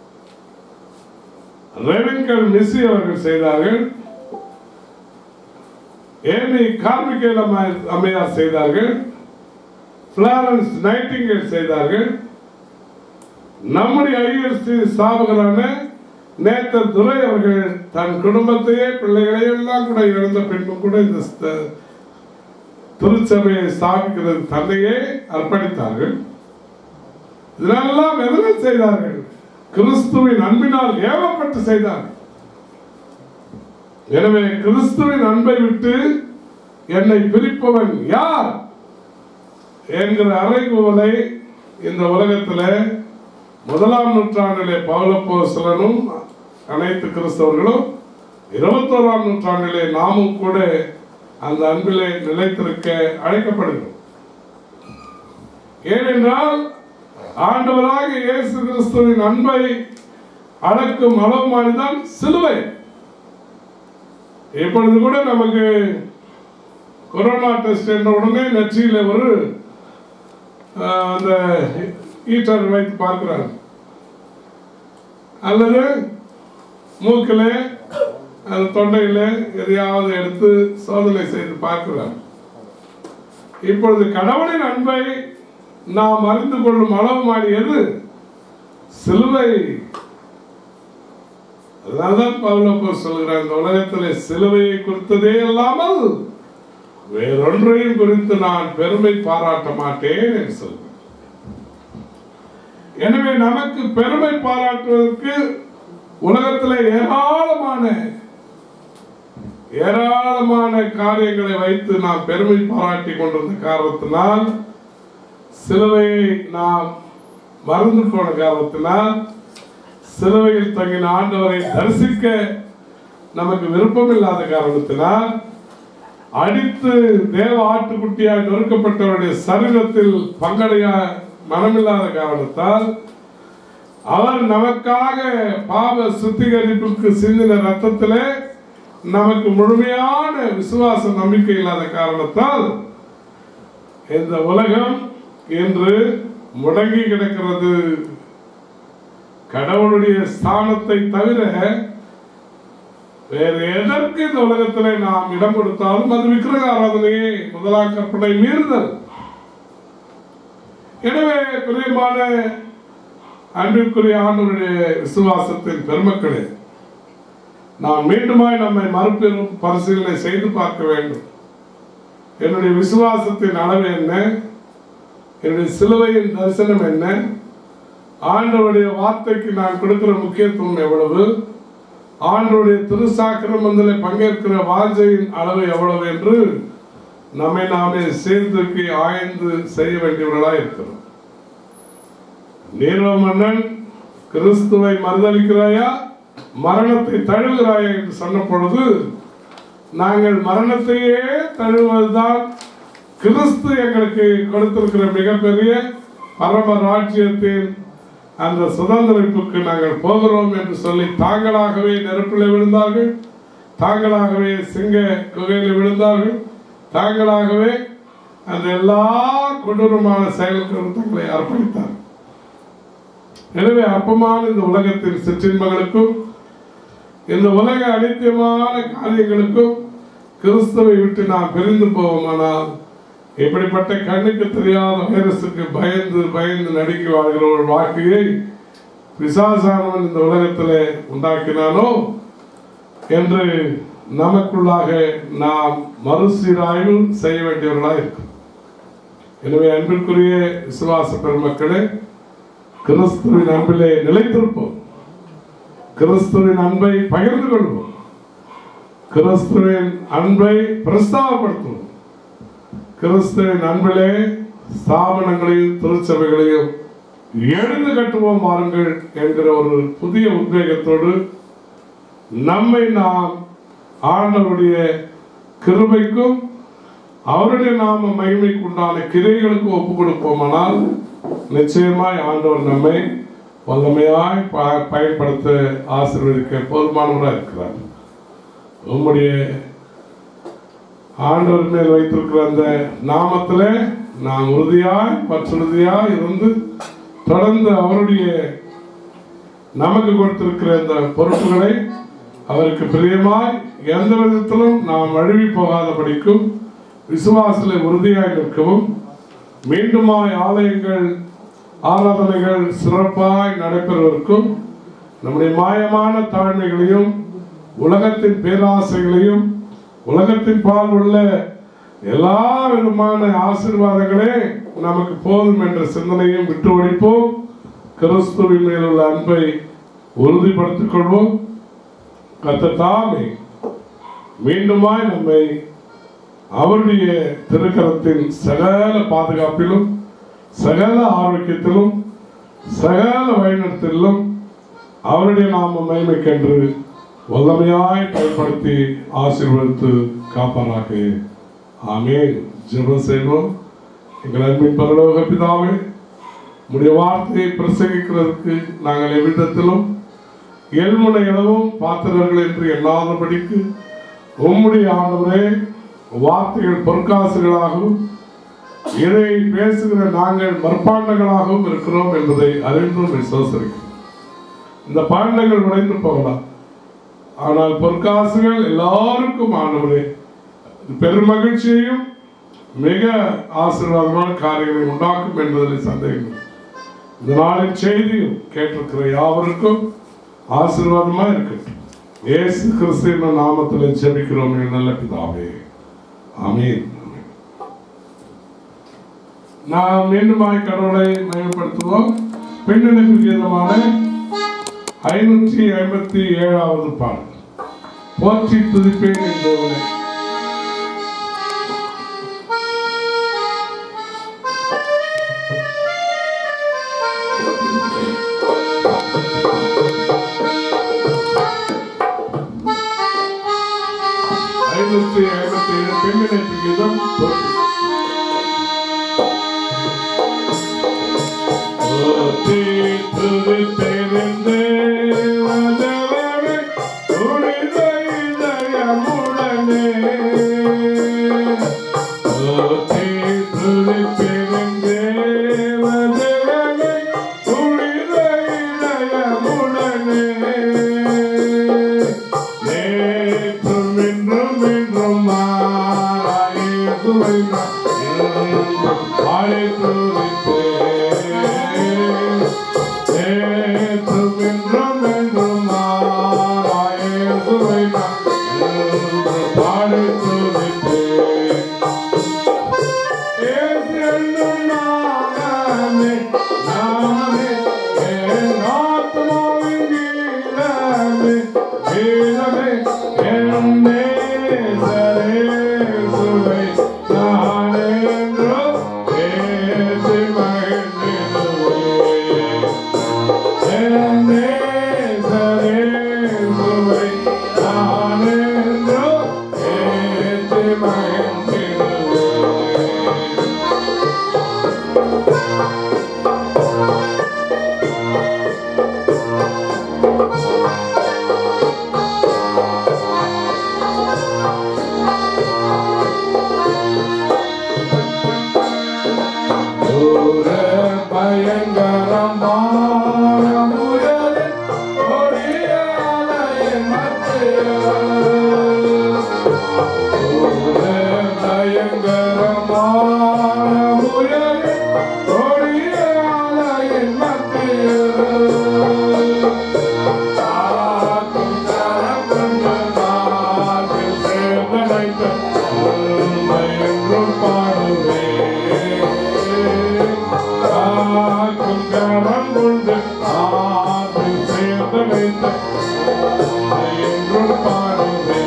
A: ரெவென்கல் மிஸ்ஸி அவர்கள் செய்தார்கள் ஏமி கார்மிகேல் அம்மா- அம்மையார் செய்தார்கள் பிளாரன்ஸ் நைட்டிங்கேல் செய்தார்கள் நம்முடைய ஐஎஸ்டி ஸ்தாபகரான நேத்தர் துரை அவர்கள் தன் குடும்பத்தையே பிள்ளைகளையும் எல்லாம் கூட இழந்த பின்பும் கூட இந்த ஸ்த- திருச்சபையை ஸ்தாபிக்கிறது தன்னையே அர்ப்பணித்தார்கள் இதெல்லாம் எதனால் செய்தார்கள் கிறிஸ்துவின் அன்பினால் ஏவப்பட்டு செய்தார்கள் எனவே கிறிஸ்துவின் அன்பை விட்டு என்னை பிரிப்பவன் யார் என்கிற அறைகூவலை இந்த உலகத்தில் முதலாம் நூற்றாண்டிலே பௌலப்போஸ்தலனும் அனைத்து கிறிஸ்தவர்களும் இருபத்தோராம் நூற்றாண்டிலே நாமும் கூட அந்த அன்பிலே நிலைத்திருக்க அழைக்கப்படுகிறோம் ஏனென்றால் ஆண்டவராக இயேசு கிறிஸ்துவின் அன்பை அளக்கும் அளவுமானிதான் சிலுவை இப்பொழுது கூட நமக்கு கொரோனா டெஸ்ட் என்ற உடனே நெற்றியில ஒரு ஆஹ், அந்த ஈட்டர் வைத்து பார்க்கிறார் அல்லது மூக்கில் அந்த தொண்டையில் எதையாவது எடுத்து சோதனை செய்து பார்க்கிறார் இப்பொழுது கடவுளின் அன்பை நாம் அறிந்து கொள்ளும் அளவு மாறி எது சிலுவை அதனால்தான் பவுலப்போ சொல்கிறார் இந்த உலகத்திலே சிலுவையை குறித்ததே அல்லாமல் வேறொன்றையும் குறித்து நான் பெருமை பாராட்ட மாட்டேன் என்று சொல்கிறார் எனவே நமக்கு பெருமை பாராட்டுவதற்கு உலகத்திலே ஏராளமான ஏராளமான காரியங்களை வைத்து நாம் பெருமை பாராட்டி கொண்டிருந்த காரணத்தினால் சிலுவையை நாம் மறந்து போன காரணத்தினால் சிலுவையில் தங்கின ஆண்டவரை தரிசிக்க நமக்கு விருப்பம் இல்லாத காரணத்தினால் அடித்து தேவ ஆட்டுக்குட்டியாய் நொறுக்கப்பட்டவருடைய சரீரத்தில் பங்கடைய மனமில்லாத காரணத்தால் அவர் நமக்காக பாவ சுத்திகரிப்புக்கு சிந்தின ரத்தத்திலே நமக்கு முழுமையான விசுவாச நம்பிக்கை இல்லாத காரணத்தால் இந்த உலகம் இன்று முடங்கி கிடக்கிறது கடவுளுடைய ஸ்தானத்தை தவிர வேறு எதற்கு இந்த உலகத்திலே நாம் இடம் கொடுத்தாலும் அது விக்கிரக ஆராதனையே முதலாம் கற்பனை மீறுதல் எனவே பிரியமான அன்பிற்குரிய ஆண்டவருடைய விசுவாசத்தின் பெருமக்களே நாம் மீண்டுமாய் நம்மை மறுபெரும் பரிசீலனை செய்து பார்க்க வேண்டும் என்னுடைய விசுவாசத்தின் அளவு என்ன என்னுடைய சிலுவையின் தரிசனம் என்ன ஆண்டவருடைய வார்த்தைக்கு நான் கொடுக்கிற முக்கியத்துவம் எவ்வளவு ஆண்டவருடைய திருசாக்கிரமந்தில் பங்கேற்கிற வாஞ்சையின் அளவு எவ்வளவு என்று நம்மை நாமே சேர்ந்துக்கு ஆய்ந்து செய்ய வேண்டியவர்களாக இருக்கிறோம் நீரோ மன்னன் கிறிஸ்துவை மறுதளிக்கிறாயா மரணத்தை தழுவுகிறாயா என்று சொன்ன பொழுது நாங்கள் மரணத்தையே தழுவுவதுதான் கிறிஸ்து எங்களுக்கு கொடுத்திருக்கிற மிகப்பெரிய பரம ராஜ்யத்தின் அந்த சுதந்திரிப்புக்கு நாங்கள் போகிறோம் என்று சொல்லி தாங்களாகவே நெருப்பில் விழுந்தார்கள் தாங்களாகவே சிங்க குகையில் விழுந்தார்கள் தாங்களாகவே அந்த எல்லா கொடூரமான செயல்களுக்கும் தங்களை அர்ப்பணித்தார் எனவே அற்பமான இந்த உலகத்தின் சிற்றின்பங்களுக்கும் இந்த உலக அனித்தியமான காரியங்களுக்கும் கிறிஸ்துவை விட்டு நாம் பிரிந்து போவோமானால் இப்படிப்பட்ட கண்ணுக்கு தெரியாத வைரஸுக்கு பயந்து பயந்து நடுக்கி வாழ்கிற ஒரு வாழ்க்கையை பிசாசானவன் இந்த உலகத்திலே உண்டாக்கினானோ என்று நமக்குள்ளாக நாம் மறுசீராய்வு செய்ய வேண்டியவர்களாக இருக்கும் எனவே அன்பிற்குரிய விசுவாச பெருமக்களே கிறிஸ்துவின் அன்பிலே நிலைத்திருப்போம் கிறிஸ்துவின் அன்பை பகிர்ந்து கொள்வோம் கிறிஸ்துவின் அன்பை பிரஸ்தாபப்படுத்துவோம் கிறிஸ்துவின் அன்பிலே ஸ்தாபனங்களையும் திருச்சபைகளையும் எழுந்து கட்டுவோம் வாருங்கள் என்கிற ஒரு புதிய உத்வேகத்தோடு நம்மை நாம் ஆண்டவருடைய கிருபைக்கும் அவருடைய நாம மகிமைக்கு உண்டான கிரைகளுக்கு ஒப்பு கொடுப்போமானால் நிச்சயமாய் ஆண்டவர் நம்மை வல்லமையாய் ப- பயன்படுத்த ஆசீர்வதிக்க போதுமானவராக இருக்கிறார் உம்முடைய ஆண்டவர் மேல் வைத்திருக்கிற அந்த நாமத்துல நாம் உறுதியாய் பற்றுறுதியாய் இருந்து தொடர்ந்து அவருடைய நமக்கு கொடுத்திருக்கிற இந்த பொறுப்புகளை அவருக்கு பிரியமாய் எந்த விதத்திலும் நாம் வழுவி போகாதபடிக்கும் விசுவாசத்தில் உறுதியாய் நிற்கவும் மீண்டுமாய் ஆலயங்கள் ஆராதனைகள் சிறப்பாய் நடைபெறுவதற்கும் நம்முடைய மாயமான தாழ்மைகளையும் உலகத்தின் பேராசைகளையும் உலகத்தின் பால் உள்ள எல்லா விதமான ஆசீர்வாதங்களே நமக்கு போதும் என்ற சிந்தனையும் விட்டு ஒழிப்போம் கிறிஸ்துவின் மேலுள்ள அன்பை உறுதிப்படுத்திக் கொள்வோம் கர்த்தர் தாமே மீண்டுமாய் நம்மை அவருடைய திருக்கரத்தின் சகல பாதுகாப்பிலும் சகல ஆரோக்கியத்திலும் சகல வழிநடத்திலும் அவருடைய நாம மகிமைக்கென்று வல்லமையாய் பயன்படுத்தி ஆசீர்வதித்து காப்பாராக ஆமென் ஜெபம் செய்வோம் எங்கள் அன்பின் பரலோக பிதாவே உடைய வார்த்தையை பிரசங்கிக்கிறதுக்கு நாங்கள் எவ்விதத்திலும் எல்முனை அளவும் பாத்திரர்கள் என்று எண்ணாதபடிக்கு உம்முடைய ஆண்டவரே வார்த்தைகள் பொற்காசுகளாகவும் இதை பேசுகிற நாங்கள் மற்பாண்டங்களாகவும் இருக்கிறோம் என்பதை அறிந்தும் விசுவாசிக்கிறோம் இந்த பாண்டங்கள் உடைந்து போகலாம் ஆனால் பொற்காசுகள் எல்லாருக்கும் ஆண்டவரே பெரும் மகிழ்ச்சியையும் மிக ஆசீர்வாதமான காரியங்களை உண்டாக்கும் என்பதில் சந்தேகம் இல்லை. இந்த நாளின் செய்தியும் கேட்டிருக்கிற யாவருக்கும் ஆசீர்வாதமா இருக்கட்டும் இயேசு கிறிஸ்துவின் நாமத்தில் ஜெபிக்கிறோம் எங்கள் நல்ல பிதாவே ஆமென் நாம் மீண்டுமாய் கடவுளை மயப்படுத்துவோம் பெண்ணினைப்பு கீதமான ஐநூற்றி ஐம்பத்தி ஏழாவது பாடல் போற்றி துதிப்பேன் என்பவனை ஐநூற்றி ஐம்பத்தி ஏழு பெண்ணினைப்பு கீதம் போற்றி போற்றி துதிப்பேனென்றே வந்தவனை துணித இதயமுடனே. போற்றி துதிப்பேனென்றே வந்தவனை துணித இதயமுடனே. நேற்றும் இன்றும் என்றும் மாறாய் இயேசுவை நான் என்றும் பாடி துதிப்பேன். நேற்றும் இன்றும் என்றும் மாறாய் இயேசுவை நான் என்றும் பாடி துதிப்பேன். இயேசு என்னும் நாமமே, நாமமே, என் ஆத்துமாவின் கீதமே, கீதமே, என் நேசரே இயேசுவை நான் என்றும் ஏற்றி மகிழ்ந்திடுவேன். என் நேசரே இயேசுவை நான் என்றும் ஏற்றி மகிழ்ந்திடுவேன். தூர பயங்கரமான உண்மை என்றும் பாடுவே காக்கும் கரம் கொண்டு ஆற்றில் சேர்ந்து வைத்த உண்மை என்றும் பாடுவே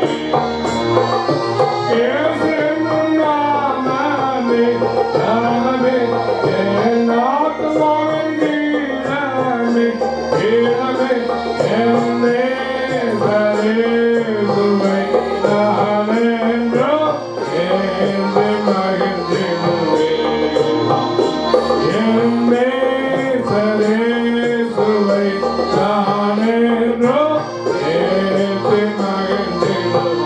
A: இயேசுவின் நாமமே, நாமமே, என் ஆத்துமாவின் கீதமே, கீதமே, என் நேசரே, சுவை நானென்றோ ஏந்தி மகிழ்ந்திடுவேன். என் நேசரே, சுவை நானென்றோ ஏந்தி மகிழ்ந்திடுவேன்.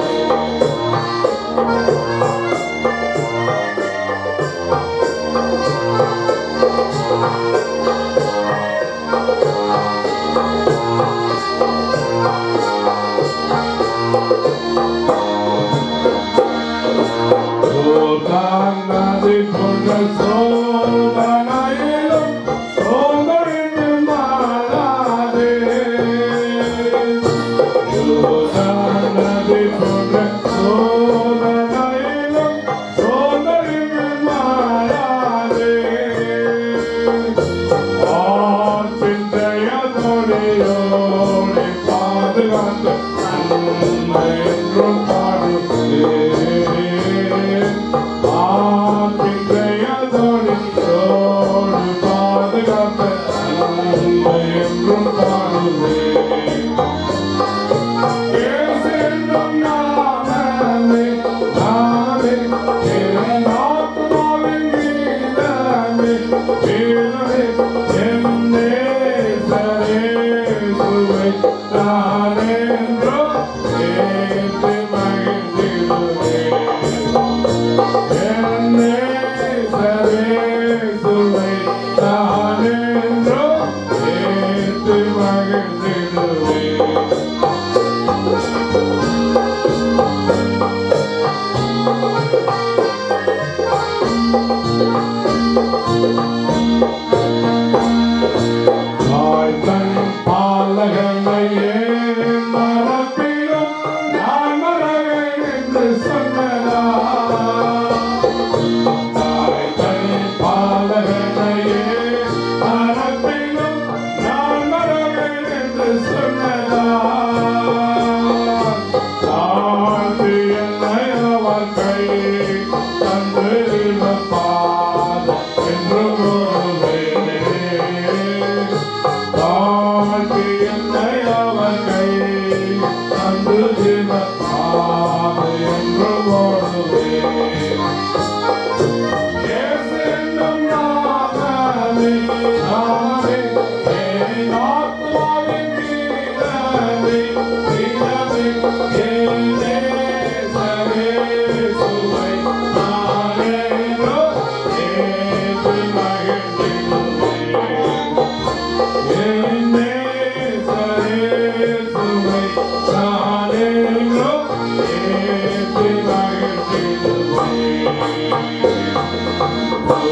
A: சோதானதி போன்ற சோதனையிலும் சோதனைந்து மாறாதே. சோதானதி போன்ற சோதனையிலும் சோதனைந்து மாறாதே. ஆற்றின் தயதொடையோடே பாதுகாத்து நன்மை என்றும் பாடுகிறேன். ஆற்றின் தயதொடையோடு பாதுகாத்து நன்மை என்றும் பாடுகிறேன். இயேசுவின் நாமமே, நாமமே, என் ஆத்துமாவின் கீதமே, கீதமே, என் நேசரே, சுவை நானென்றோ ஏற்று மகிழ்ந்திடுவேன். என் நேசரே, சுவை நானென்றோ ஏற்று மகிழ்ந்திடுவேன். தாய் தன் பாலகனையே மறப்பிலும் நான் மறவேன் என்று சொன்னதா தாய் தன் பாலகனையே மறப்பிலும் நான் மறவேன் என்று சொன்னதா தாழ்ந்து என்னை அவர் கை தந்து பாத என்று கூறுவேன் தாழ்த்தி என்னை அவர் கை தந்து பாத என்று ஓடுவேன் இயேசுவின் நாமமே, நாமமே, என் ஆத்துமாவின் கீதமே, கீதமே, என் நேசரே, சுவை நானேனோ, ஏற்று மகிழ்ந்திடுவேன். என் நேசரே, சுவை நானேனோ, ஏற்று மகிழ்ந்திடுவேன்.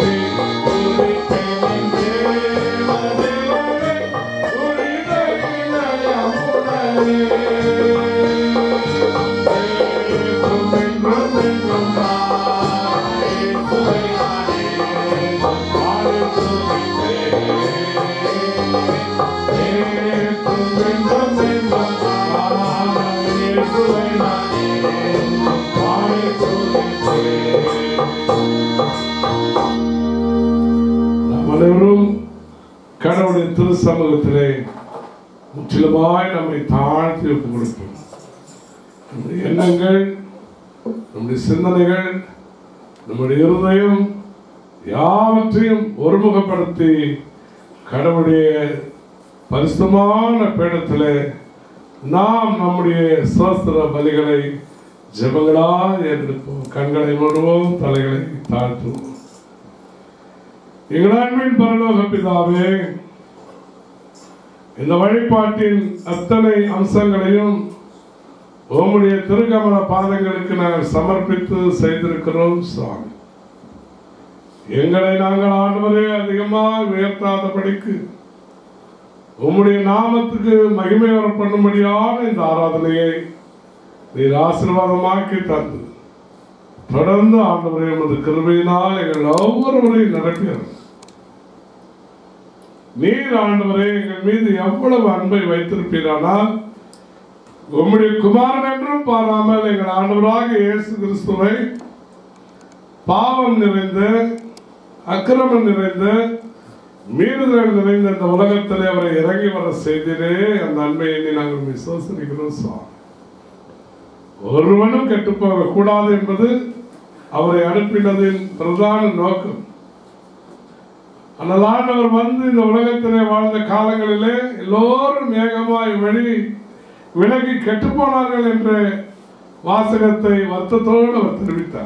A: நாம் அனைவரும் கடவுளுடைய திரு சமூகத்திலே முற்றிலுமாய் நம்மை தாழ்த்தி ஒப்புக் கொடுப்போம் நம்முடைய எண்ணங்கள் நம்முடைய சிந்தனைகள் நம்முடைய இருதயம் யாவற்றையும் ஒருமுகப்படுத்தி கடவுளுடைய பரிசுத்தமான பீடத்திலே நாம் நம்முடைய சுதந்திர பலிகளை ஜெபங்களாய் ஏறெடுப்போம் கண்களை மூடுவோம் தலைகளை தாழ்த்துவோம் எங்கள் அன்பின் பரலோக பிதாவே இந்த வழிபாட்டின் அத்தனை அம்சங்களையும் உம்முடைய திருக்கமல பாதங்களுக்கு நாங்கள் சமர்ப்பித்து செய்திருக்கிறோம் சுவாமி எங்களை நாங்கள் ஆண்டவரே அதிகமாக உயர்த்தாதபடிக்கு உம்முடைய நாமத்துக்கு மகிமை வர பண்ணும்படியான இந்த ஆராதனையை நீர் ஆசீர்வாதமாக்கி தந்து தொடர்ந்து ஆண்டவரே உமது கிருபையினால் எங்கள் ஒவ்வொருவரையும் நிரப்பியது நீர் ஆண்டவரே எங்கள் மீது எவ்வளவு அன்பை வைத்திருப்பீரானால் உம்முடைய குமாரன் என்றும் பாராமல் எங்கள் ஆண்டவராக இயேசு கிறிஸ்துவை பாவம் நிறைந்த அக்கிரமம் நிறைந்த மீறுதல் நிறைந்த இந்த உலகத்திலே அவரை இறங்கி வர செய்திலே அந்த அன்பையை எண்ணி நாங்கள் விசுவசிக்கிறோம் சுவாமி ஒருவனும் கெட்டுப்போக கூடாது என்பது அவரை அனுப்பினதின் பிரதான நோக்கம் ஆனால் ஆண்டவர் வந்து இந்த உலகத்திலே வாழ்ந்த காலங்களிலே எல்லோரும் ஏகமாய் வழி விலகி கெட்டுப்போனார்கள் என்ற வாசகத்தை வருத்தத்தோடு அவர் தெரிவித்தார்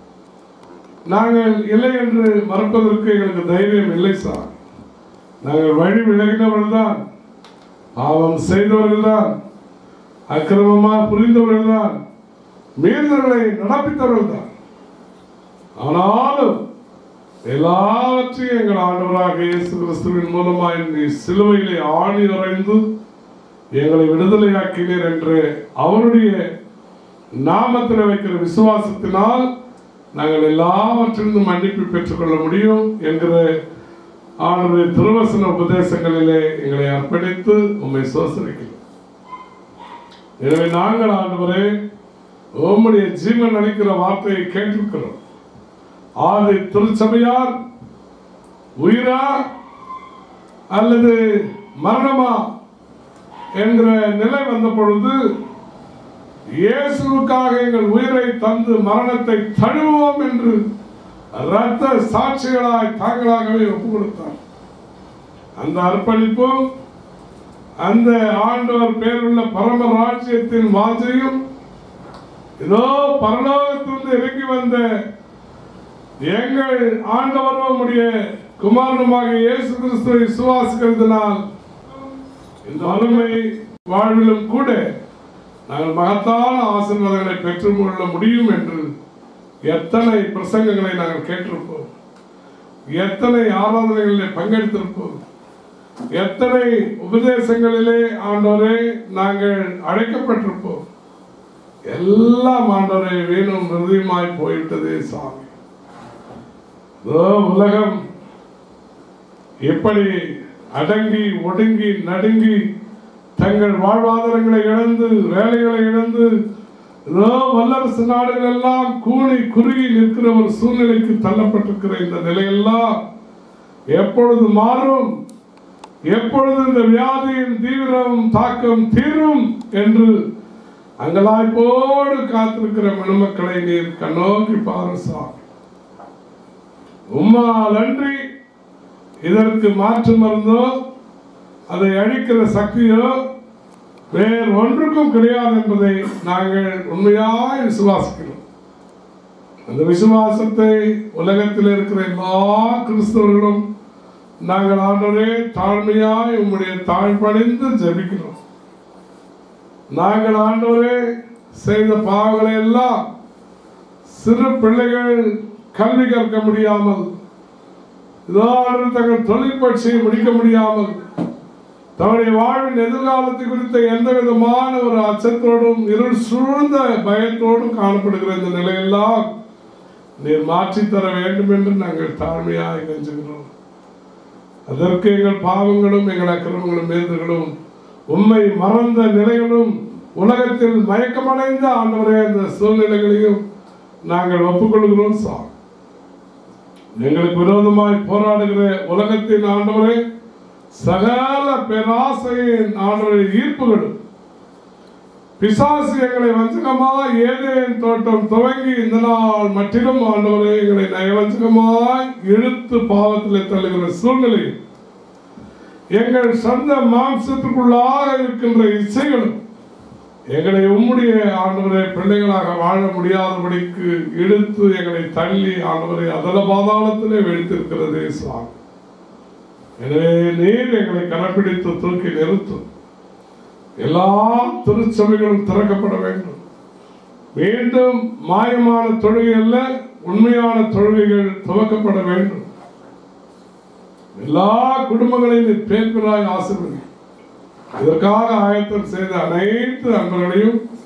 A: நாங்கள் இல்லை என்று மறப்பதற்கு எங்களுக்கு தைரியம் இல்லை சார் நாங்கள் வழி விலகினவர்கள் தான் பாவம் செய்தவர்கள் தான் அக்கிரமமாக புரிந்தவர்கள் தான் மீறுதல்களை நடப்பித்தவர்கள் தான் ஆனாலும் எல்லாவற்றையும் எங்கள் ஆண்டவராக இயேசு கிறிஸ்துவின் மூலமாய் நீ சிலுவையிலே ஆணி உறைந்து எங்களை விடுதலையாக்கினீர் என்று அவருடைய நாமத்தில் வைக்கிற விசுவாசத்தினால் நாங்கள் எல்லாவற்றிலிருந்தும் மன்னிப்பு பெற்றுக்கொள்ள முடியும் என்கிற ஆண்டவருடைய திருவசன உபதேசங்களிலே எங்களை அர்ப்பணித்து உம்மை சோசரிக்கிறோம் எனவே நாங்கள் ஆண்டவரே உம்முடைய ஜீவன் அளிக்கிற வார்த்தையை கேட்டிருக்கிறோம் ஆதி திருச்சபையார் உயிரா அல்லது மரணமா என்கிற நிலை வந்த பொழுது இயேசுவுக்காக எங்கள் உயிரை தந்து மரணத்தை தழுவோம் என்று இரத்த சாட்சிகளாய் தாங்களாகவே ஒப்பு கொடுத்தார் அந்த அர்ப்பணிப்பும் அந்த ஆண்டவர் பேருள்ள பரம ராஜ்யத்தின் வாஞ்சையும் இதோ பரலோகத்திலிருந்து இறங்கி வந்த எங்கள் ஆண்டவரும் உடைய குமாரனுமாக இயேசு கிறிஸ்துவை விசுவாசிக்கிறதுனால் இந்த அருமை வாழ்விலும் கூட நாங்கள் மகத்தான ஆசீர்வாதங்களை பெற்றுக்கொள்ள முடியும் என்று எத்தனை பிரசங்கங்களை நாங்கள் கேட்டிருப்போம் எத்தனை ஆராதனைகளில் பங்கெடுத்திருப்போம் எத்தனை உபதேசங்களிலே ஆண்டவரே நாங்கள் அழைக்கப்பட்டிருப்போம் எல்லாம் ஆண்டவரை வீணும் நிறுதியுமாய் போய்விட்டதே சாமி இதோ உலகம் எப்படி அடங்கி ஒடுங்கி நடுங்கி தங்கள் வாழ்வாதாரங்களை இழந்து வேலைகளை இழந்து ஏதோ வல்லரசு நாடுகள் எல்லாம் கூணி குறுகி நிற்கிற ஒரு சூழ்நிலைக்கு தள்ளப்பட்டிருக்கிற இந்த நிலையெல்லாம் எப்பொழுது மாறும் எப்பொழுது இந்த வியாதியின் தீவிரம் தாக்கம் தீரும் என்று அங்கலாய்ப்போடு காத்திருக்கிற மணமக்களை நீர் கண்ணோக்கி பாரு சாமி உம்மால் அன்றி இதற்கு மாற்று மருந்தோ அதை அழிக்கிற சக்தியோ வேறு ஒன்றுக்கும் கிடையாது என்பதை நாங்கள் உண்மையாய் விசுவாசிக்கிறோம் அந்த விசுவாசத்தை உலகத்தில் இருக்கிற எல்லா கிறிஸ்தவர்களும் நாங்கள் ஆண்டவரே தாழ்மையாய் உம்முடைய தாழ்பணிந்து ஜெபிக்கிறோம் நாங்கள் ஆண்டவரே செய்த பாவங்களை எல்லாம் சிறு பிள்ளைகள் கல்வி கற்க முடியாமல் இதோ ஆண்டவர் தங்கள் தொழில் பயிற்சியை முடிக்க முடியாமல் தன்னுடைய வாழ்வின் எதிர்காலத்தை குறித்த எந்த விதமான ஒரு அச்சத்தோடும் இருள் சூழ்ந்த பயத்தோடும் காணப்படுகிற இந்த நிலையெல்லாம் நீர் மாற்றித் தர வேண்டும் என்று நாங்கள் தாழ்மையாக கெஞ்சுகிறோம் அதற்கு எங்கள் பாவங்களும் எங்கள் அக்கிரமங்களும் மேதுகளும் உண்மை மறந்த நிலைகளும் உலகத்தில் மயக்கமடைந்த ஆண்டவரே அந்த சூழ்நிலைகளையும் நாங்கள் ஒப்புக்கொள்கிறோம் சார் எங்களுக்கு விரோதமாய் போராடுகிற உலகத்தின் ஆண்டவரே சகல பேராசையின் ஆண்டவரை ஈர்ப்புகளும் பிசாசு எங்களை வஞ்சகமாய் ஏதேன் தோட்டம் துவங்கி இந்த நாள் மட்டிலும் ஆண்டவரே எங்களை நயவஞ்சகமாய் இழுத்து பாவத்திலே தள்ளுகிற சூழ்நிலை எங்கள் சொந்த மாம்சத்துக்குள்ளாக இருக்கின்ற இச்சைகளும் எங்களை உம்முடைய ஆண்டவரை பிள்ளைகளாக வாழ முடியாதபடிக்கு இழுத்து எங்களை தள்ளி ஆண்டவரை அதல பாதாளத்திலே வீழ்த்திருக்கிறதே சுவாமி எனவே நீர் எங்களை கனப்பிடித்து தூக்கி நிறுத்தும் எல்லா திருச்சபைகளும் திறக்கப்பட வேண்டும் மீண்டும் மாயமான தொழுகை அல்ல உண்மையான தொழுகைகள் துவக்கப்பட வேண்டும் எல்லா குடும்பங்களையும் நீர் பேர்பிராய் ஆசீர்வதி இதற்காக ஆயத்தம் செய்த அனைத்து அன்பர்களையும்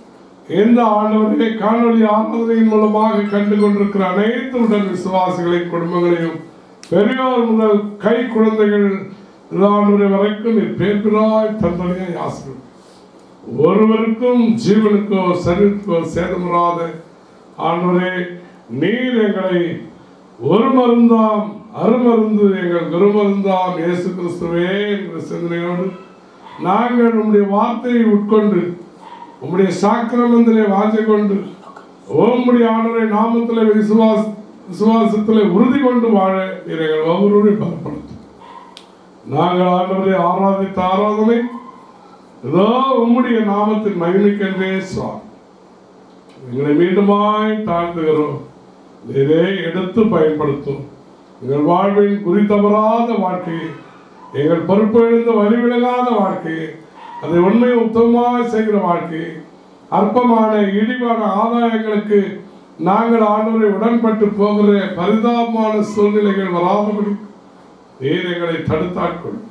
A: இந்த ஆண்டவரே காணொளி ஆராதனையின் மூலமாக கண்டு கொண்டிருக்கிற அனைத்து உடல் விசுவாசிகளின் குடும்பங்களையும் பெரியோர் முதல் கை குழந்தைகள் ஆண்டவரை வரைக்கும் நீ பேர்பிராய் தந்தனையாய் ஆசிரியர் ஒருவருக்கும் ஜீவனுக்கோ சரீரத்துக்கோ சேதமுறாத ஆண்டவரே நீர் எங்களை ஒரு மருந்தாம் அருமருந்து எங்கள் குருமருந்தாம் இயேசு கிறிஸ்துவே என்கிற சிந்தனையோடு நாங்கள் உம்முடைய வார்த்தையை உட்கொண்டு உம்முடைய சாக்கிரமந்திலே வாஞ்சை கொண்டு உம்முடைய ஆண்டவரை நாமத்திலே விசுவாச விசுவாசத்திலே உறுதி கொண்டு வாழ நீர் எங்கள் ஒவ்வொருவரையும் பலப்படுத்தும் நாங்கள் ஆண்டவரை ஆராதித்த ஆராதனை இதோ உம்முடைய நாமத்தின் மகிமைக்கென்றே சுவாமி எங்களை மீண்டுமாய் தாழ்த்துகிறோம் நீரே எடுத்து பயன்படுத்தும் எங்கள் வாழ்வின் குறி தவறாத வாழ்க்கையை எங்கள் பொறுப்பு எழுந்த வலிவிலகாத வாழ்க்கையை அதை உண்மை உத்தமமாக செய்கிற வாழ்க்கையை அற்பமான இடிவான ஆதாயங்களுக்கு நாங்கள் ஆண்டவரை உடன்பட்டு போகிற பரிதாபமான சூழ்நிலைகள் வராதபடி நீர் எங்களை தடுத்தாட்கொள்ளும்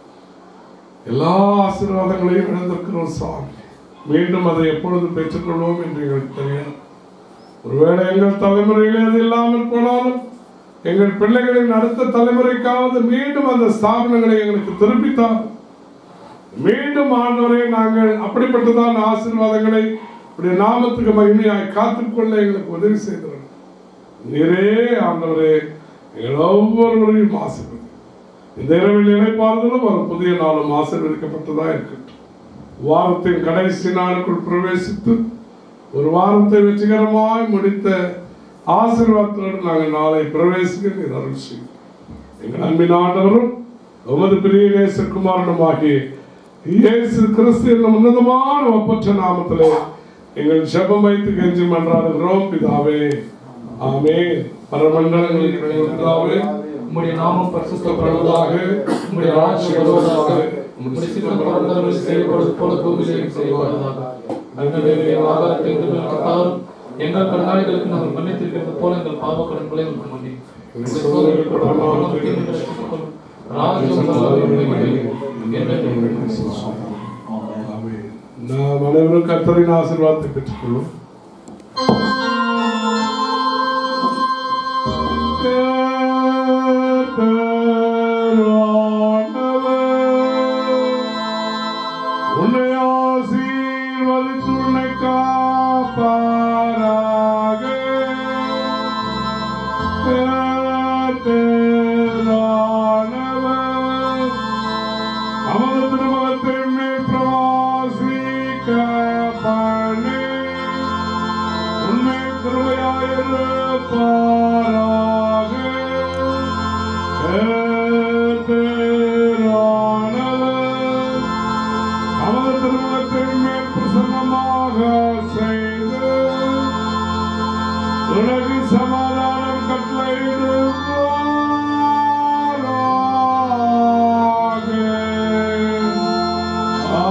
A: எல்லா ஆசீர்வாதங்களையும் இழந்திருக்கிறோம் சுவாமி மீண்டும் அதை எப்பொழுது பெற்றுக்கொள்வோம் என்று எங்களுக்கு தெரியும் ஒருவேளை எங்கள் தலைமுறையிலே அது இல்லாமல் போனாலும் எங்கள் பிள்ளைகளின் அடுத்த தலைமுறைக்காவது மீண்டும் அந்த ஸ்தாபனங்களை எங்களுக்கு திருப்பித்தார் மீண்டும் ஆண்டவரை நாங்கள் அப்படிப்பட்டதான ஆசீர்வாதங்களை உடைய நாமத்துக்கு மகிமையாய் காத்துக்கொள்ள எங்களுக்கு உதவி செய்தவர் நீரே ஆண்டவரே எங்கள் ஒவ்வொருவரையும் ஆசீர்வதி இந்த இரவில் இணைப்பார்தலும் ஒரு புதிய நாளும் ஆசீர்வதிக்கப்பட்டதா இருக்கட்டும் வாரத்தின் கடைசி நாளுக்குள் பிரவேசித்து ஒரு வாரத்தை வெற்றிகரமாய் முடித்த ஆசீர்வாதத்தோடு நாங்கள் நாளை பிரவேசிக்க நீர் அருள் செய்யும் எங்கள் அன்பின் ஆண்டவரும் உமது பிரிய நேசகுமாரனும் ஆகிய இயேசு கிறிஸ்து என்னும் உன்னதமான ஒப்பற்ற நாமத்திலே எங்கள் ஜெபம் வைத்து கெஞ்சி மன்றாடுகிறோம் பிதாவே ஆமென் பரமண்டலங்களில் இருக்கிற பிதாவே
B: உம்முடைய நாமம் பரிசுத்தப்படுவதாக உம்முடைய ராஜ்யம் வருவதாக உம்முடைய சித்தம் பரந்தவர்கள் செய்யப்படுவது போல பூமியிலேயும் செய்யப்படுவதாக அன்னவேளைய ஆகாரத்தை இன்று எங்களுக்கு தாரும் எங்கள் கடனாளிகளுக்கு நாங்கள் மன்னித்திருக்கிறது போல எங்கள் பாவ கடன்களை உங்களுக்கு மன்னி உம்முடைய சோதனைகள் படுவாமல் தீமை ரட்சித்துக்கொள்ளும். ராஜ்யம் வல்லமை மகிமை என்றென்றும்
A: ஆமென். நாம் அனைவரும் கர்த்தரின் ஆசீர்வாதத்தை பெற்றுக்கொள்வோம் உன்னை ஆசீர்வதித்து உன்னை காப்பாராக கர்த்தரானவர் நமது திருமணத்தின் மேல் பிரவாசிக்க பண்ணி உண்மை கிருபையாயிருப்பாராக கர்த்தரானவர் நமது திருமணத்தின் மேல் பிரசன்னமாக செய்து உலகு சமாதானம் கட்டளையிடுவாராக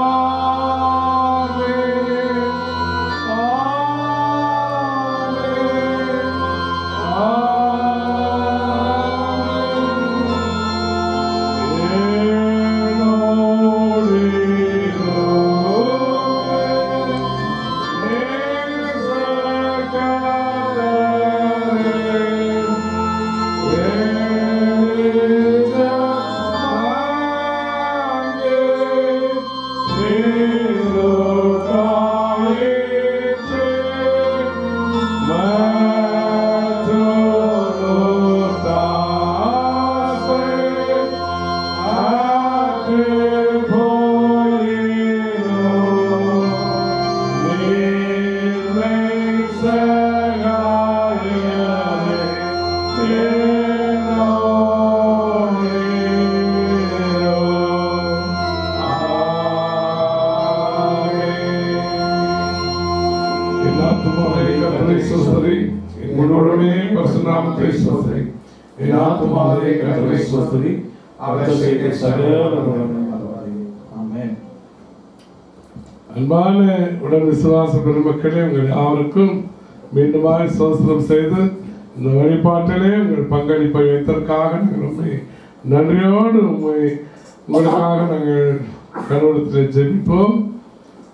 A: என் ஆத்துமாவே கர்த்தரை ஸ்தோத்திரி. என் முழுவதுமே பரிசுநாமத்தை ஸ்தோத்திரி. என் ஆத்துமாவே கர்த்தரை ஸ்தோத்திரி.
C: அவர் செய்த சகல நன்மைகளையும் மறவாதே. ஆமென்.
A: அன்பான உடல் விசுவாச பெருமக்களே உங்கள் யாவருக்கும் மீண்டுமாய் சோசனம் செய்து இந்த வழிபாட்டிலே உங்கள் பங்களிப்பை வைத்ததற்காக நாங்கள் உண்மை நன்றியோடு உண்மை உங்களுக்காக நாங்கள் கடவுளத்தில் ஜெபிப்போம்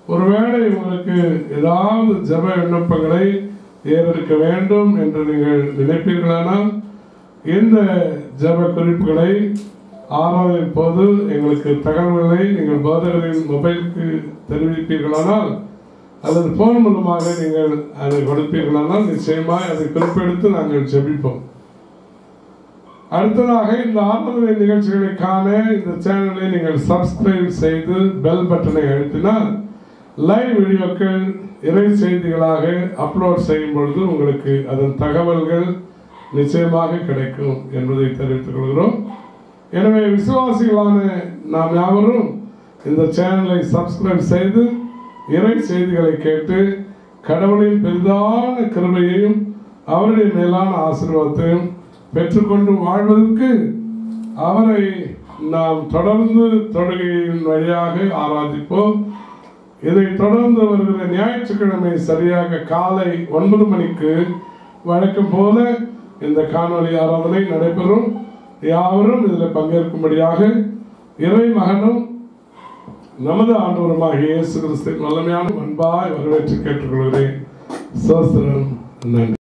A: ஒருவேளை உங்களுக்கு ஏதாவது ஜெப விண்ணப்பங்களை ஏறெடுக்க வேண்டும் என்று நீங்கள் நினைப்பீர்களானால் இந்த ஜெப குறிப்புகளை ஆறாவதின் போது எங்களுக்கு தகவல்களை நீங்கள் போதகரின் மொபைலுக்கு தெரிவிப்பீர்களானால் அல்லது போன் மூலமாக நீங்கள் அதை கொடுப்பீர்களானால் நிச்சயமாக அதை குறிப்பெடுத்து நாங்கள் ஜெபிப்போம் அடுத்ததாக இந்த ஆராதனை நிகழ்ச்சிகளை காண இந்த சேனலை நீங்கள் சப்ஸ்கிரைப் செய்து பெல் பட்டனை அழுத்தினால் லைவ் வீடியோக்கள் இறை செய்திகளாக அப்லோட் செய்யும் பொழுது உங்களுக்கு அதன் தகவல்கள் நிச்சயமாக கிடைக்கும் என்பதை தெரிவித்துக் கொள்கிறோம் எனவே விசுவாசிகளான நாம் யாவரும் இந்த சேனலை சப்ஸ்கிரைப் செய்து இறை செய்திகளை கேட்டு கடவுளின் பெரிதான கிருபையையும் அவருடைய மேலான ஆசீர்வாதத்தையும் பெற்றுக்கொண்டு வாழ்வதற்கு அவரை நாம் தொடர்ந்து தொழுகையின் வழியாக ஆராதிப்போம் இதை தொடர்ந்து வருகிற ஞாயிற்றுக்கிழமை சரியாக காலை ஒன்பது மணிக்கு வழக்கம் போல இந்த காணொளி ஆராதனை நடைபெறும் யாவரும் இதில் பங்கேற்கும்படியாக இறை மகனும் நமது ஆண்டவருமாக இயேசு கிறிஸ்துவின் வல்லமையான அன்பாய் வரவேற்று கேட்டுக்கொள்கிறேன் சோஸ்திரம் நன்றி